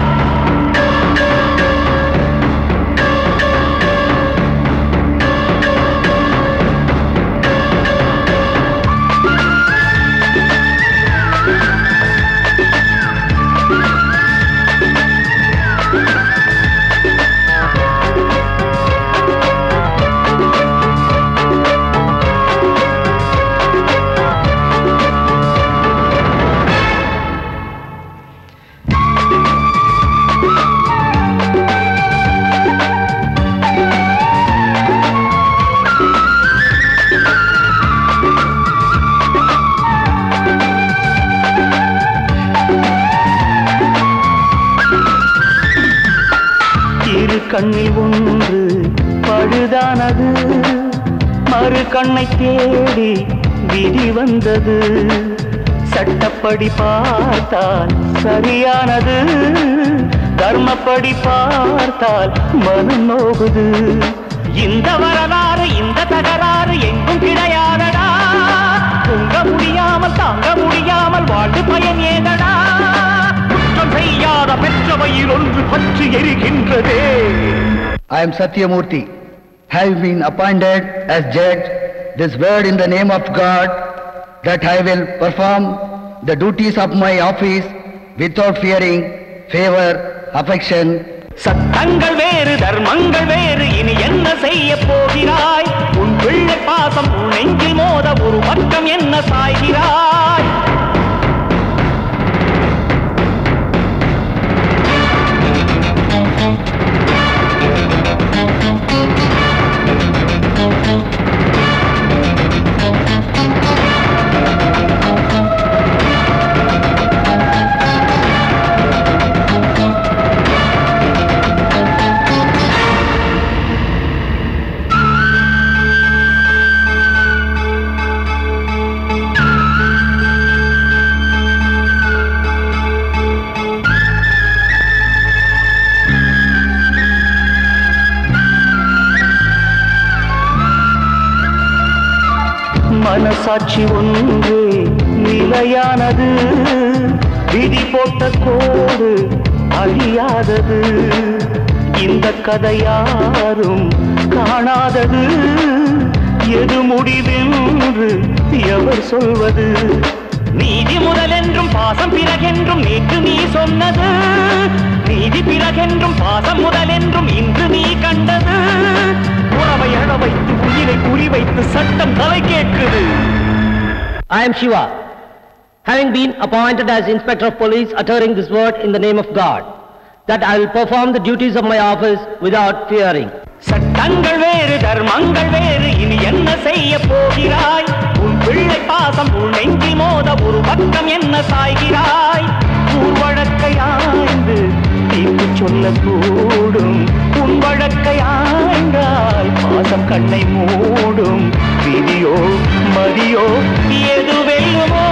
இரு கண்ணில் ஒன்று பழுதானது மறு கண்ணை தேடி விதி வந்தது சட்டப்படி பார்த்தால் சரியானது தர்மப்படி பார்த்தால் மனம் நோகுது இந்த வரலாறு இந்த தகராறு எங்கும் கிடையாதடா தூங்க முடியாமல் தாங்க முடியாமல் வாழ்ந்து பயன் ஏதடா குற்றம் செய்யாத பெற்ற வயிறு ஒன்று பற்றி எரிகின்றதே I am Satyamurti, have been appointed as judge this word in the name of God that I will perform the duties of my office without fearing favor, affection. சட்டங்கள் வேறு தர்மங்கள் வேறு இனி என்ன செய்ய போகிறாய் உன் பிள்ளை பாசம் உன் நெஞ்சில் மோத ஒரு பக்கம் என்ன சாய்கிறாய் மனசாட்சி ஒன்று நிலையானது விதி போட்ட கோடு அழியாதது இந்த கதை யாரும் காணாதது எது முடிவென்று எவர் சொல்வது நீதி முதலென்றும் பாசம் பிறகென்றும் நேற்று நீ சொன்னது நீதி பிறகென்றும் பாசம் முதலென்றும் இன்று நீ கண்டது உறவை அழ வைத்து உயிரை குறிவைத்து சட்டம் தலை கேட்குது I am Shiva, having been appointed as Inspector of Police uttering this word in the name of God, that I will perform the duties of my office without fearing. சட்டங்கள் வேறு தர்மங்கள் வேறு இனி என்ன செய்ய போகிறாய் உன் பிள்ளை பாசம் உன் நெஞ்சில் மோத ஒரு பக்கம் என்ன சாய்கிறாய் ஊர் வழக்கை ஆய்ந்து தீர்ப்பு சொல்லக்கூடும் உன் வழக்கை ஆய்ந்தால் பாசம் கண்ணை மூடும் விதியோ மதியோ எது வெல்லுமோ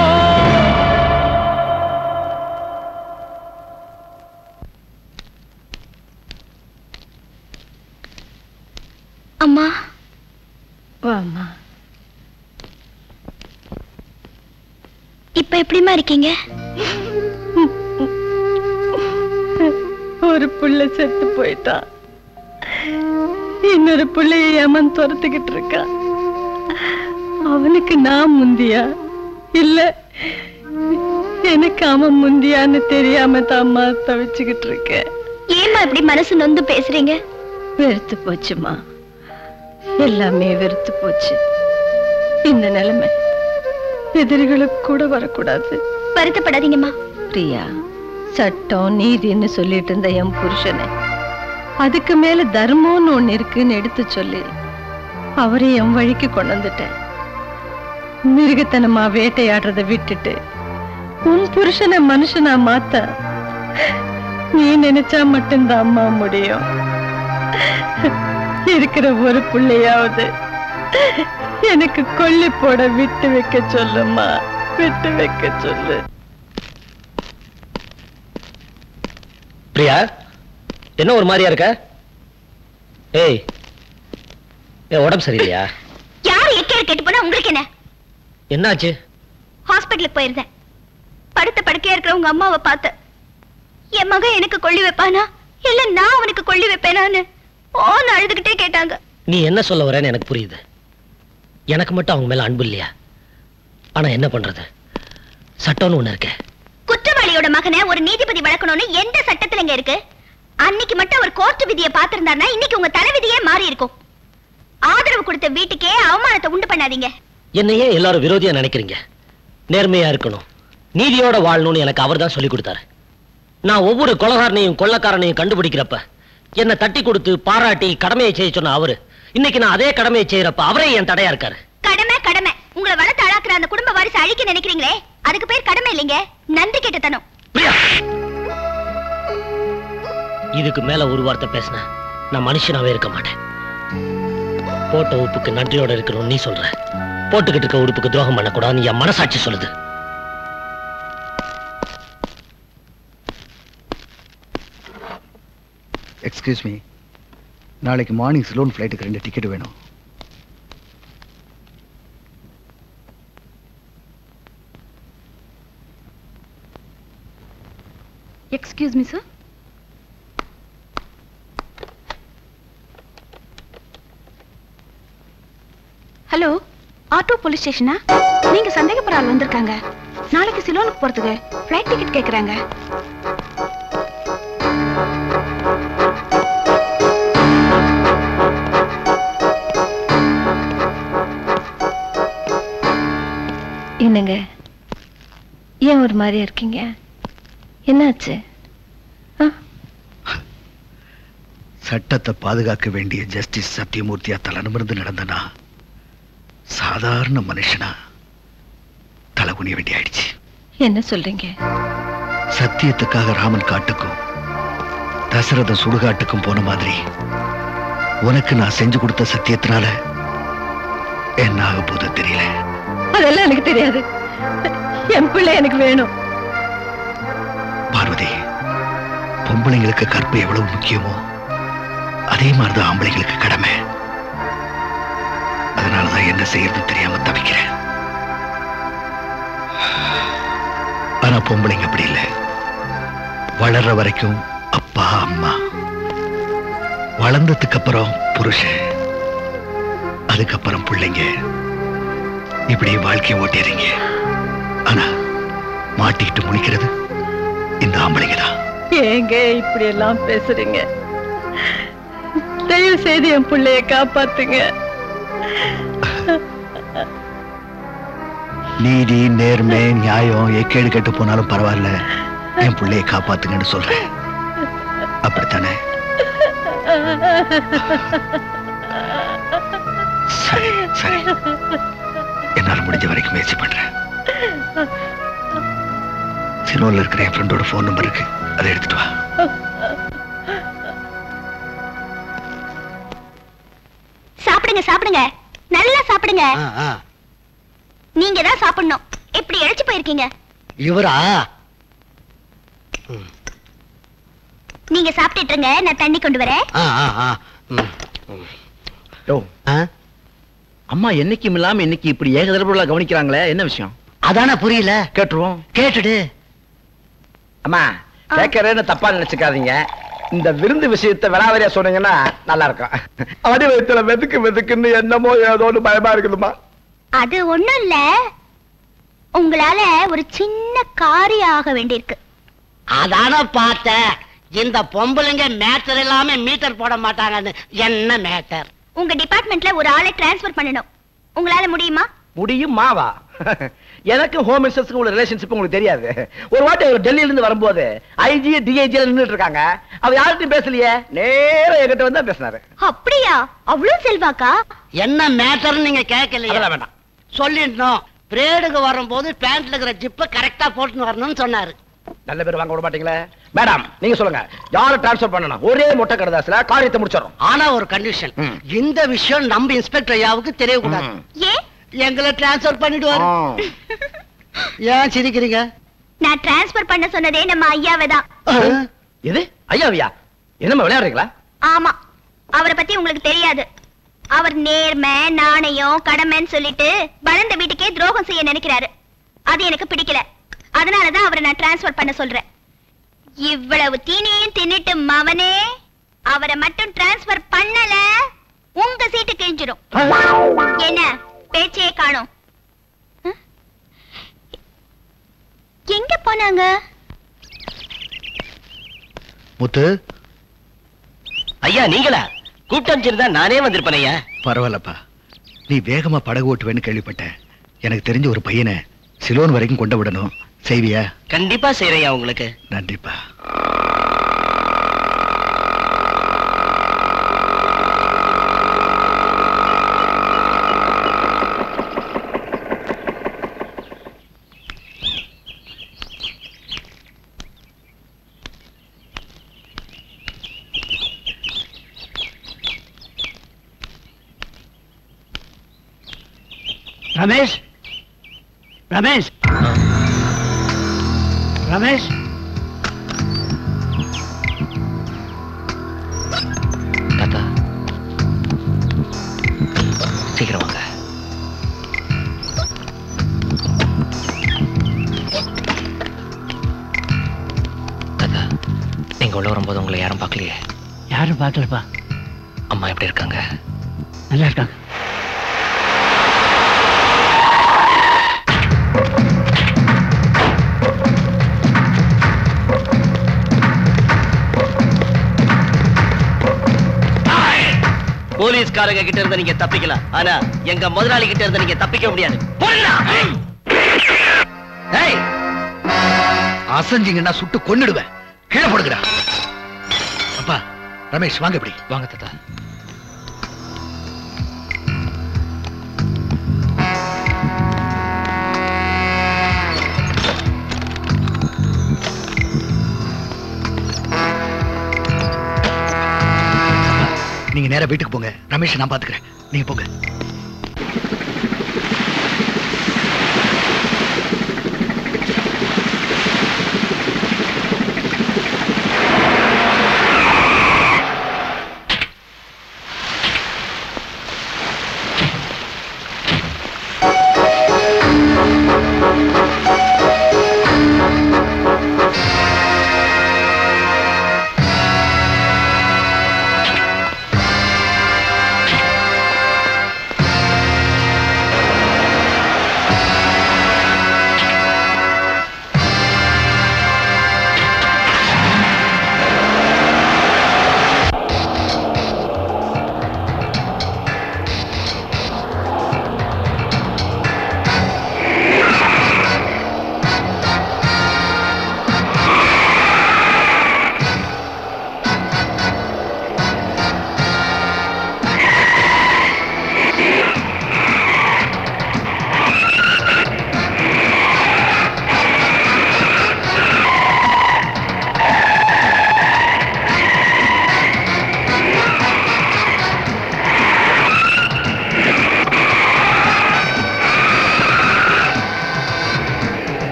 அம்மா வாம்மா இப்ப எப்படிம்மா இருக்கீங்க ஒரு புள்ள செத்து போயிட்டான் இன்னொரு புள்ளைய ஏமன் துரத்துக்கிட்டு இருக்கா அவனுக்கு நான் முந்தியா இல்ல எனக்கு அவன் முந்தியான்னு தெரியாம தாம்மா தவிச்சுக்கிட்டு இருக்கேன் ஏமா இப்படி மனசு நொந்து பேசுறீங்க வெறுத்து போச்சுமா எல்லாமே வெறுத்து போச்சு இந்த நிலைமை எதிரிகளுக்கு கூட வரக்கூடாது வருத்தப்படாதீங்கம்மா பிரியா சட்டம் நீதின்னு சொல்லிட்டு இருந்த என் புருஷனை அதுக்கு மேல தர்மம்னு ஒண்ணு இருக்குன்னு எடுத்து சொல்லி அவரை என் வழிக்கு கொண்டு வந்துட்டேன் மிருகத்தனமா வேட்டையாடுறத விட்டுட்டு உன் புருஷனை மனுஷனா மாத்த நீ நினைச்சா மட்டும்தான் அம்மா முடியும் இருக்கிற ஒரு பிள்ளையாவது எனக்கு கொல்லி போட விட்டு வைக்க சொல்லுமா விட்டு வைக்க சொல்லு பிரியா என்ன ஒரு மாதிரியா இருக்க ஏய் ஏ உடம்பு சரியில்லையா யார் எக்கேடு கேட்டு போனா உங்களுக்கு என்ன என்னாச்சு ஹாஸ்பிட்டலுக்கு போயிருந்தேன் படுத்த படுக்கையா இருக்கிற உங்க அம்மாவை பார்த்தேன் என் மகன் எனக்கு கொள்ளி வைப்பானா இல்ல நான் அவனுக்கு கொள்ளி வைப்பேனான்னு ஓன்னு அழுதுகிட்டே கேட்டாங்க நீ என்ன சொல்ல வரேன்னு எனக்கு புரியுது எனக்கு மட்டும் அவங்க மேல அன்பு இல்லையா ஆனா என்ன பண்றது சட்டம்னு ஒண்ணு இருக்கே குற்றவாளியோட மகனை ஒரு நீதிபதி வளர்க்கணும்னு எந்த சட்டத்துல இங்க இருக்கு அன்னைக்கு மட்டும் அவர் கோர்ட் விதியை பார்த்திருந்தாருன்னா இன்னைக்கு உங்க தலைவிதியே மாறி இருக்கும் ஆதரவு கொடுத்த வீட்டுக்கே அவமானத்தை உண்டு பண்ணாதீங்க என்னையே எல்லாரும் விரோதியா நினைக்கிறீங்க நேர்மையா இருக்கணும் நீதியோட வாழணும்னு எனக்கு அவர் தான் சொல்லி கொடுத்தாரு நான் ஒவ்வொரு கொலகாரனையும் கொள்ளக்காரனையும் கண்டுபிடிக்கிறப்ப என்னை தட்டி கொடுத்து பாராட்டி கடமையை செய்ய சொன்ன அவரு இன்னைக்கு நான் அதே கடமையை செய்யறப்ப அவரே என் தடையா இருக்காரு கடமை கடமை உங்களை வளர்த்து அழாக்குற அந்த குடும்ப வாரிசு அழிக்க நினைக்கிறீங்களே அதுக்கு பேர் கடமை இல்லைங்க நன்றி கெட்டத்தனம் இதுக்கு மேல ஒரு வார்த்தை பேசின நான் மனுஷனாவே இருக்க மாட்டேன் போட்ட உப்புக்கு நன்றியோட இருக்கணும் நீ சொல்ற போட்டுக்கிட்டு இருக்க உடுப்புக்கு துரோகம் பண்ணக்கூடாதுன்னு என் மனசாட்சி சொல்லுது எக்ஸ்கியூஸ் மீ நாளைக்கு மார்னிங் சிலோன் ஃப்ளைட்டுக்கு ரெண்டு டிக்கெட் வேணும் excuse me sir hello auto police ஸ்டேஷனா நீங்க சந்தேகப்படுற ஆள் வந்திருக்காங்க நாளைக்கு சிலோனுக்கு போறதுக்கு ஃப்ளைட் டிக்கெட் கேக்குறாங்க என்னங்க ஏன் ஒரு மாதிரியா இருக்கீங்க என்னாச்சு சட்டத்தை பாதுகாக்க வேண்டிய ஜஸ்டிஸ் சத்தியமூர்த்தியா தலைநிமிர்ந்து நடந்தனா சாதாரண மனுஷனா தலை குனிய வேண்டி ஆயிடுச்சு என்ன சொல்றீங்க சத்தியத்துக்காக ராமன் காட்டுக்கும் தசரத சுடுகாட்டுக்கும் போன மாதிரி உனக்கு நான் செஞ்சு கொடுத்த சத்தியத்தினால என்ன ஆக போதோ தெரியல அதெல்லாம் எனக்கு தெரியாது என் பிள்ளை எனக்கு வேணும் பார்வதி பொம்பளைங்களுக்கு கற்பு எவ்வளவு முக்கியமோ அதே மாதிரிதான் ஆம்பளைங்களுக்கு கடமை அதனாலதான் என்ன செய்யறதுன்னு தெரியாம தவிக்கிறேன் ஆனா பொம்பளைங்க அப்படி இல்லை வளர்ற வரைக்கும் அப்பா அம்மா வளர்ந்ததுக்கு அப்புறம் புருஷன் அதுக்கப்புறம் பிள்ளைங்க இப்படி வாழ்க்கையை ஓட்டிடுறீங்க ஆனா மாட்டிக்கிட்டு முழிக்கிறது இந்த ஆம்பளைங்க தான் ஏங்க இப்படி எல்லாம் பேசுறீங்க தயவு செய்து என் பிள்ளைய காப்பாத்துங்க நீதி நேர்மை நியாயம் எக்கேடு கெட்டு போனாலும் பரவாயில்ல என் பிள்ளைய காப்பாத்துங்கன்னு சொல்றேன் அப்படித்தானே சரி சரி என்னால முடிஞ்ச வரைக்கும் முயற்சி பண்றேன் சிலோன்ல இருக்கிற என் ஃப்ரெண்டோட ஃபோன் நம்பர் இருக்கு அதை எடுத்துட்டு வா சாப்பிடுங்க சாப்பிடுங்க நல்லா சாப்பிடுங்க நீங்க தான் சாப்பிடணும் இப்படி இழைச்சு போயிருக்கீங்க இவரா நீங்க சாப்பிட்டுட்டு இருங்க நான் தண்ணி கொண்டு வரேன் ஆ, ஆ, ஆ. ம், ம். யோ, அம்மா என்னைக்கும் இல்லாம இன்னைக்கு இப்படி ஏகதரப்புல கவனிக்கிறாங்களே என்ன விஷயம் அதானே புரியல கேட்டுருவோம் கேட்டுடு அம்மா கேட்கறேன்னு தப்பா நினைச்சுக்காதீங்க இந்த விருந்து விஷயத்தை விளாவரியா சொன்னீங்கன்னா நல்லா இருக்கும் அடி வயிற்றுல வெதுக்கு வெதுக்குன்னு என்னமோ ஏதோன்னு பயமா இருக்குதுமா அது ஒண்ணும் இல்ல உங்களால ஒரு சின்ன காரியம் ஆக வேண்டியிருக்கு அதான பார்த்தேன் இந்த பொம்பளைங்க மேட்டர் இல்லாம மீட்டர் போட மாட்டாங்கன்னு என்ன மேட்டர் உங்க டிபார்ட்மெண்ட்ல ஒரு ஆளை டிரான்ஸ்ஃபர் பண்ணணும் உங்களால முடியுமா முடியும் மாவா எனக்கு ஹோம் மினிஸ்டர்ஸ்க்கு உள்ள ரிலேஷன்ஷிப் உங்களுக்கு தெரியாது ஒரு வாட்டி அவர் டெல்லியில இருந்து வரும்போது ஐஜி டிஐஜி நின்னுட்டு இருக்காங்க அவர் யார்கிட்டயும் பேசலையே நேரா என்கிட்ட வந்து தான் பேசினாரு அப்படியா அவ்வளவு செல்வாக்கா என்ன மேட்டர்னு நீங்க கேட்கலையே அதெல்லாம் வேண்டாம் சொல்லிடணும் பிரேடுக்கு வரும்போது பேண்ட்ல இருக்கிற ஜிப்ப கரெக்டா போட்டுன்னு வரணும்னு சொன்னாரு நல்ல பேர் வாங்க விட மாட்டீங்களே மேடம் நீங்க சொல்லுங்க யாரை டிரான்ஸ்ஃபர் பண்ணணும் ஒரே மொட்டை கடைதாசில காரியத்தை முடிச்சிடறோம் ஆனா ஒரு கண்டிஷன் இந்த விஷயம் நம்ம இன்ஸ்பெக்டர் ஐயாவுக்கு தெரியக்கூடாது ஏன் எங்களை டிரான்ஸ்ஃபர் பண்ணிடுவாரு ஏன் சிரிக்கிறீங்க நான் டிரான்ஸ்ஃபர் பண்ண சொன்னதே நம்ம ஐயாவை தான் இது ஐயாவியா என்னம்மா விளையாடுறீங்களா ஆமா அவரை பத்தி உங்களுக்கு தெரியாது அவர் நேர்மை நாணயம் கடமைன்னு சொல்லிட்டு வளர்ந்த வீட்டுக்கே துரோகம் செய்ய நினைக்கிறாரு அது எனக்கு பிடிக்கல அதனாலதான் அவரை நான் டிரான்ஸ்ஃபர் பண்ண சொல்றேன் இவ்வளவு தீனியும் தின்னுட்டு மவனே அவரை மட்டும் டிரான்ஸ்ஃபர் பண்ணல உங்க சீட்டு கிழிஞ்சிடும் என்ன பேச்சே காணோம் அஹ்? எங்க போனாங்க முத்து ஐயா நீங்களா கூப்பிட்டு அனுப்பிச்சிருந்தா நானே வந்திருப்பேன் ஐயா பரவாயில்லப்பா நீ வேகமா படகு ஓட்டுவேன்னு கேள்விப்பட்டேன் எனக்கு தெரிஞ்ச ஒரு பையனை சிலோன் வரைக்கும் கொண்டு விடணும் செய்வியா கண்டிப்பா செய்யறையா உங்களுக்கு நன்றிப்பா ரமேஷ் ரமேஷ் ரமேஷ் தாத்தா சீக்கிரம் வாங்க தாத்தா நீங்க உள்ள வரும்போது உங்களை யாரும் பார்க்கலையே யாரும் பார்க்கலப்பா அம்மா எப்படி இருக்காங்க நல்லா இருக்காங்க போலீஸ்காரங்க கிட்ட இருந்து நீங்க தப்பிக்கலாம் ஆனா எங்க முதலாளி கிட்ட இருந்து நீங்க தப்பிக்க முடியாது போடுடா. ஏய் அசஞ்சிங்கன்னா சுட்டு கொன்னுடுவேன் கீழே போடுங்கடா அப்பா ரமேஷ் வாங்க இப்படி வாங்க தாத்தா நீங்க நேரா வீட்டுக்கு போங்க ரமேஷ் நான் பாத்துக்கிறேன் நீங்க போங்க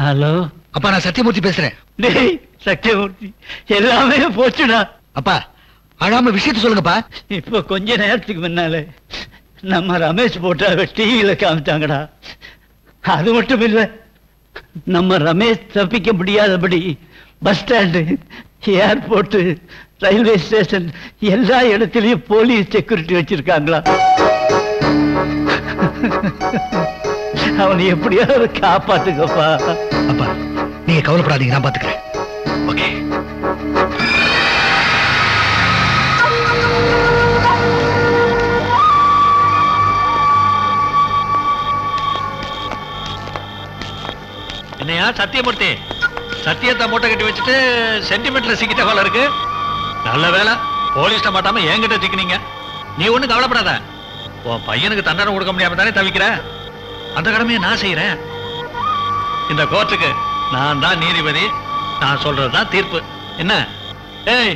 ஹலோ அப்பா நான் சத்தியமூர்த்தி பேசுறேன் டேய் சத்தியமூர்த்தி எல்லாமே போச்சுடா அப்பா அழாம விஷயத்த சொல்லுங்கப்பா இப்போ கொஞ்ச நேரத்துக்கு முன்னால நம்ம ரமேஷ் போட்டாவை டிவியில காமிச்சாங்கடா அது மட்டும் இல்ல நம்ம ரமேஷ் தப்பிக்க முடியாதபடி bus stand airport railway station எல்லா இடத்துலயும் போலீஸ் செக்யூரிட்டி வச்சிருக்காங்களா அவனை எப்படியாவது காப்பாத்துக்கப்பா அப்பா நீங்க கவலைப்படாதீங்க நான் பாத்துக்கிறேன் ஓகே என்னையா சத்தியமூர்த்தி சத்தியத்தை மூட்டை கட்டி வச்சுட்டு சென்டிமெண்ட்ல சிக்கிட்ட போல இருக்கு நல்ல வேலை போலீஸ்ட மாட்டாம என்கிட்ட சிக்கினீங்க நீ ஒண்ணும் கவலைப்படாத உன் பையனுக்கு தண்டனை கொடுக்க முடியாம தானே தவிக்கிற அந்த கடமையை நான் செய்யறேன் இந்த கோர்ட்டுக்கு நான் தான் நீதிபதி நான் சொல்றதுதான் தீர்ப்பு என்ன ஏய்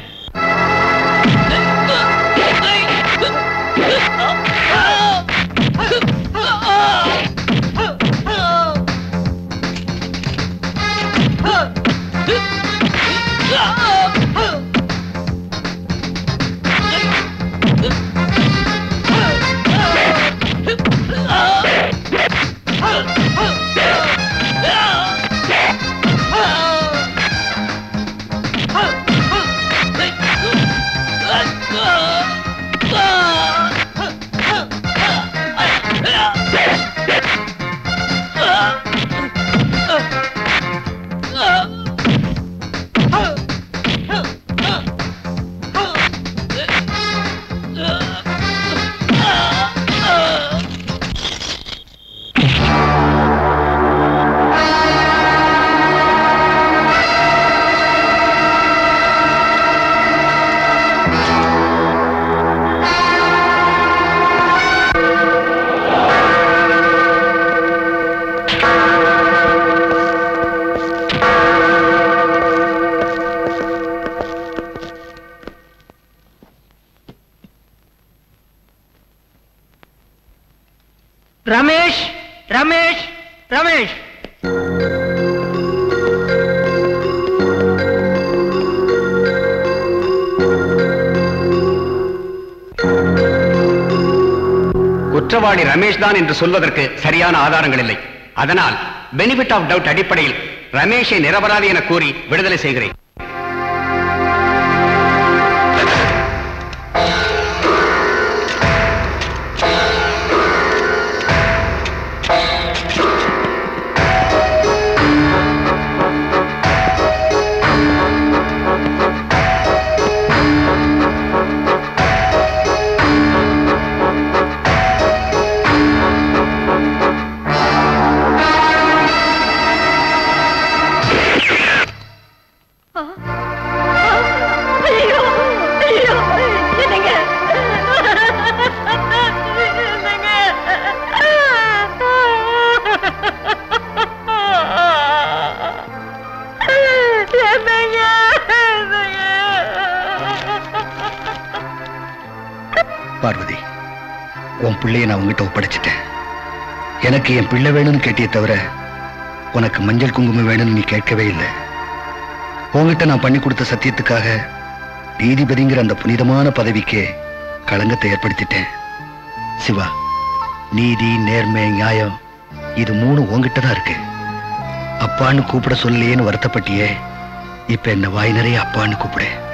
ரமேஷ் ரமேஷ் ரமேஷ் குற்றவாளி ரமேஷ் தான் என்று சொல்வதற்கு சரியான ஆதாரங்கள் இல்லை அதனால் பெனிஃபிட் ஆஃப் டவுட் அடிப்படையில் ரமேஷை நிரபராதி என கூறி விடுதலை செய்கிறேன் ஐயோ ஐயோ என்னங்க பார்வதி உன் பிள்ளையை நான் உங்ககிட்ட ஒப்படைச்சிட்டேன் எனக்கு என் பிள்ளை வேணும்னு கேட்டியே தவிர உனக்கு மஞ்சள் குங்குமம் வேணும்னு நீ கேட்கவே இல்லை உன்கிட்ட நான் பண்ணி கொடுத்த சத்தியத்துக்காக நீதிபதிங்கிற அந்த புனிதமான பதவிக்கு களங்கத்தை ஏற்படுத்திட்டேன் சிவா நீதி நேர்மை நியாயம் இது மூணு உன்கிட்ட தான் இருக்கு அப்பான்னு கூப்பிட சொல்லலையேன்னு வருத்தப்பட்டியே இப்ப என்ன வாய் நிறைய அப்பான்னு கூப்பிடு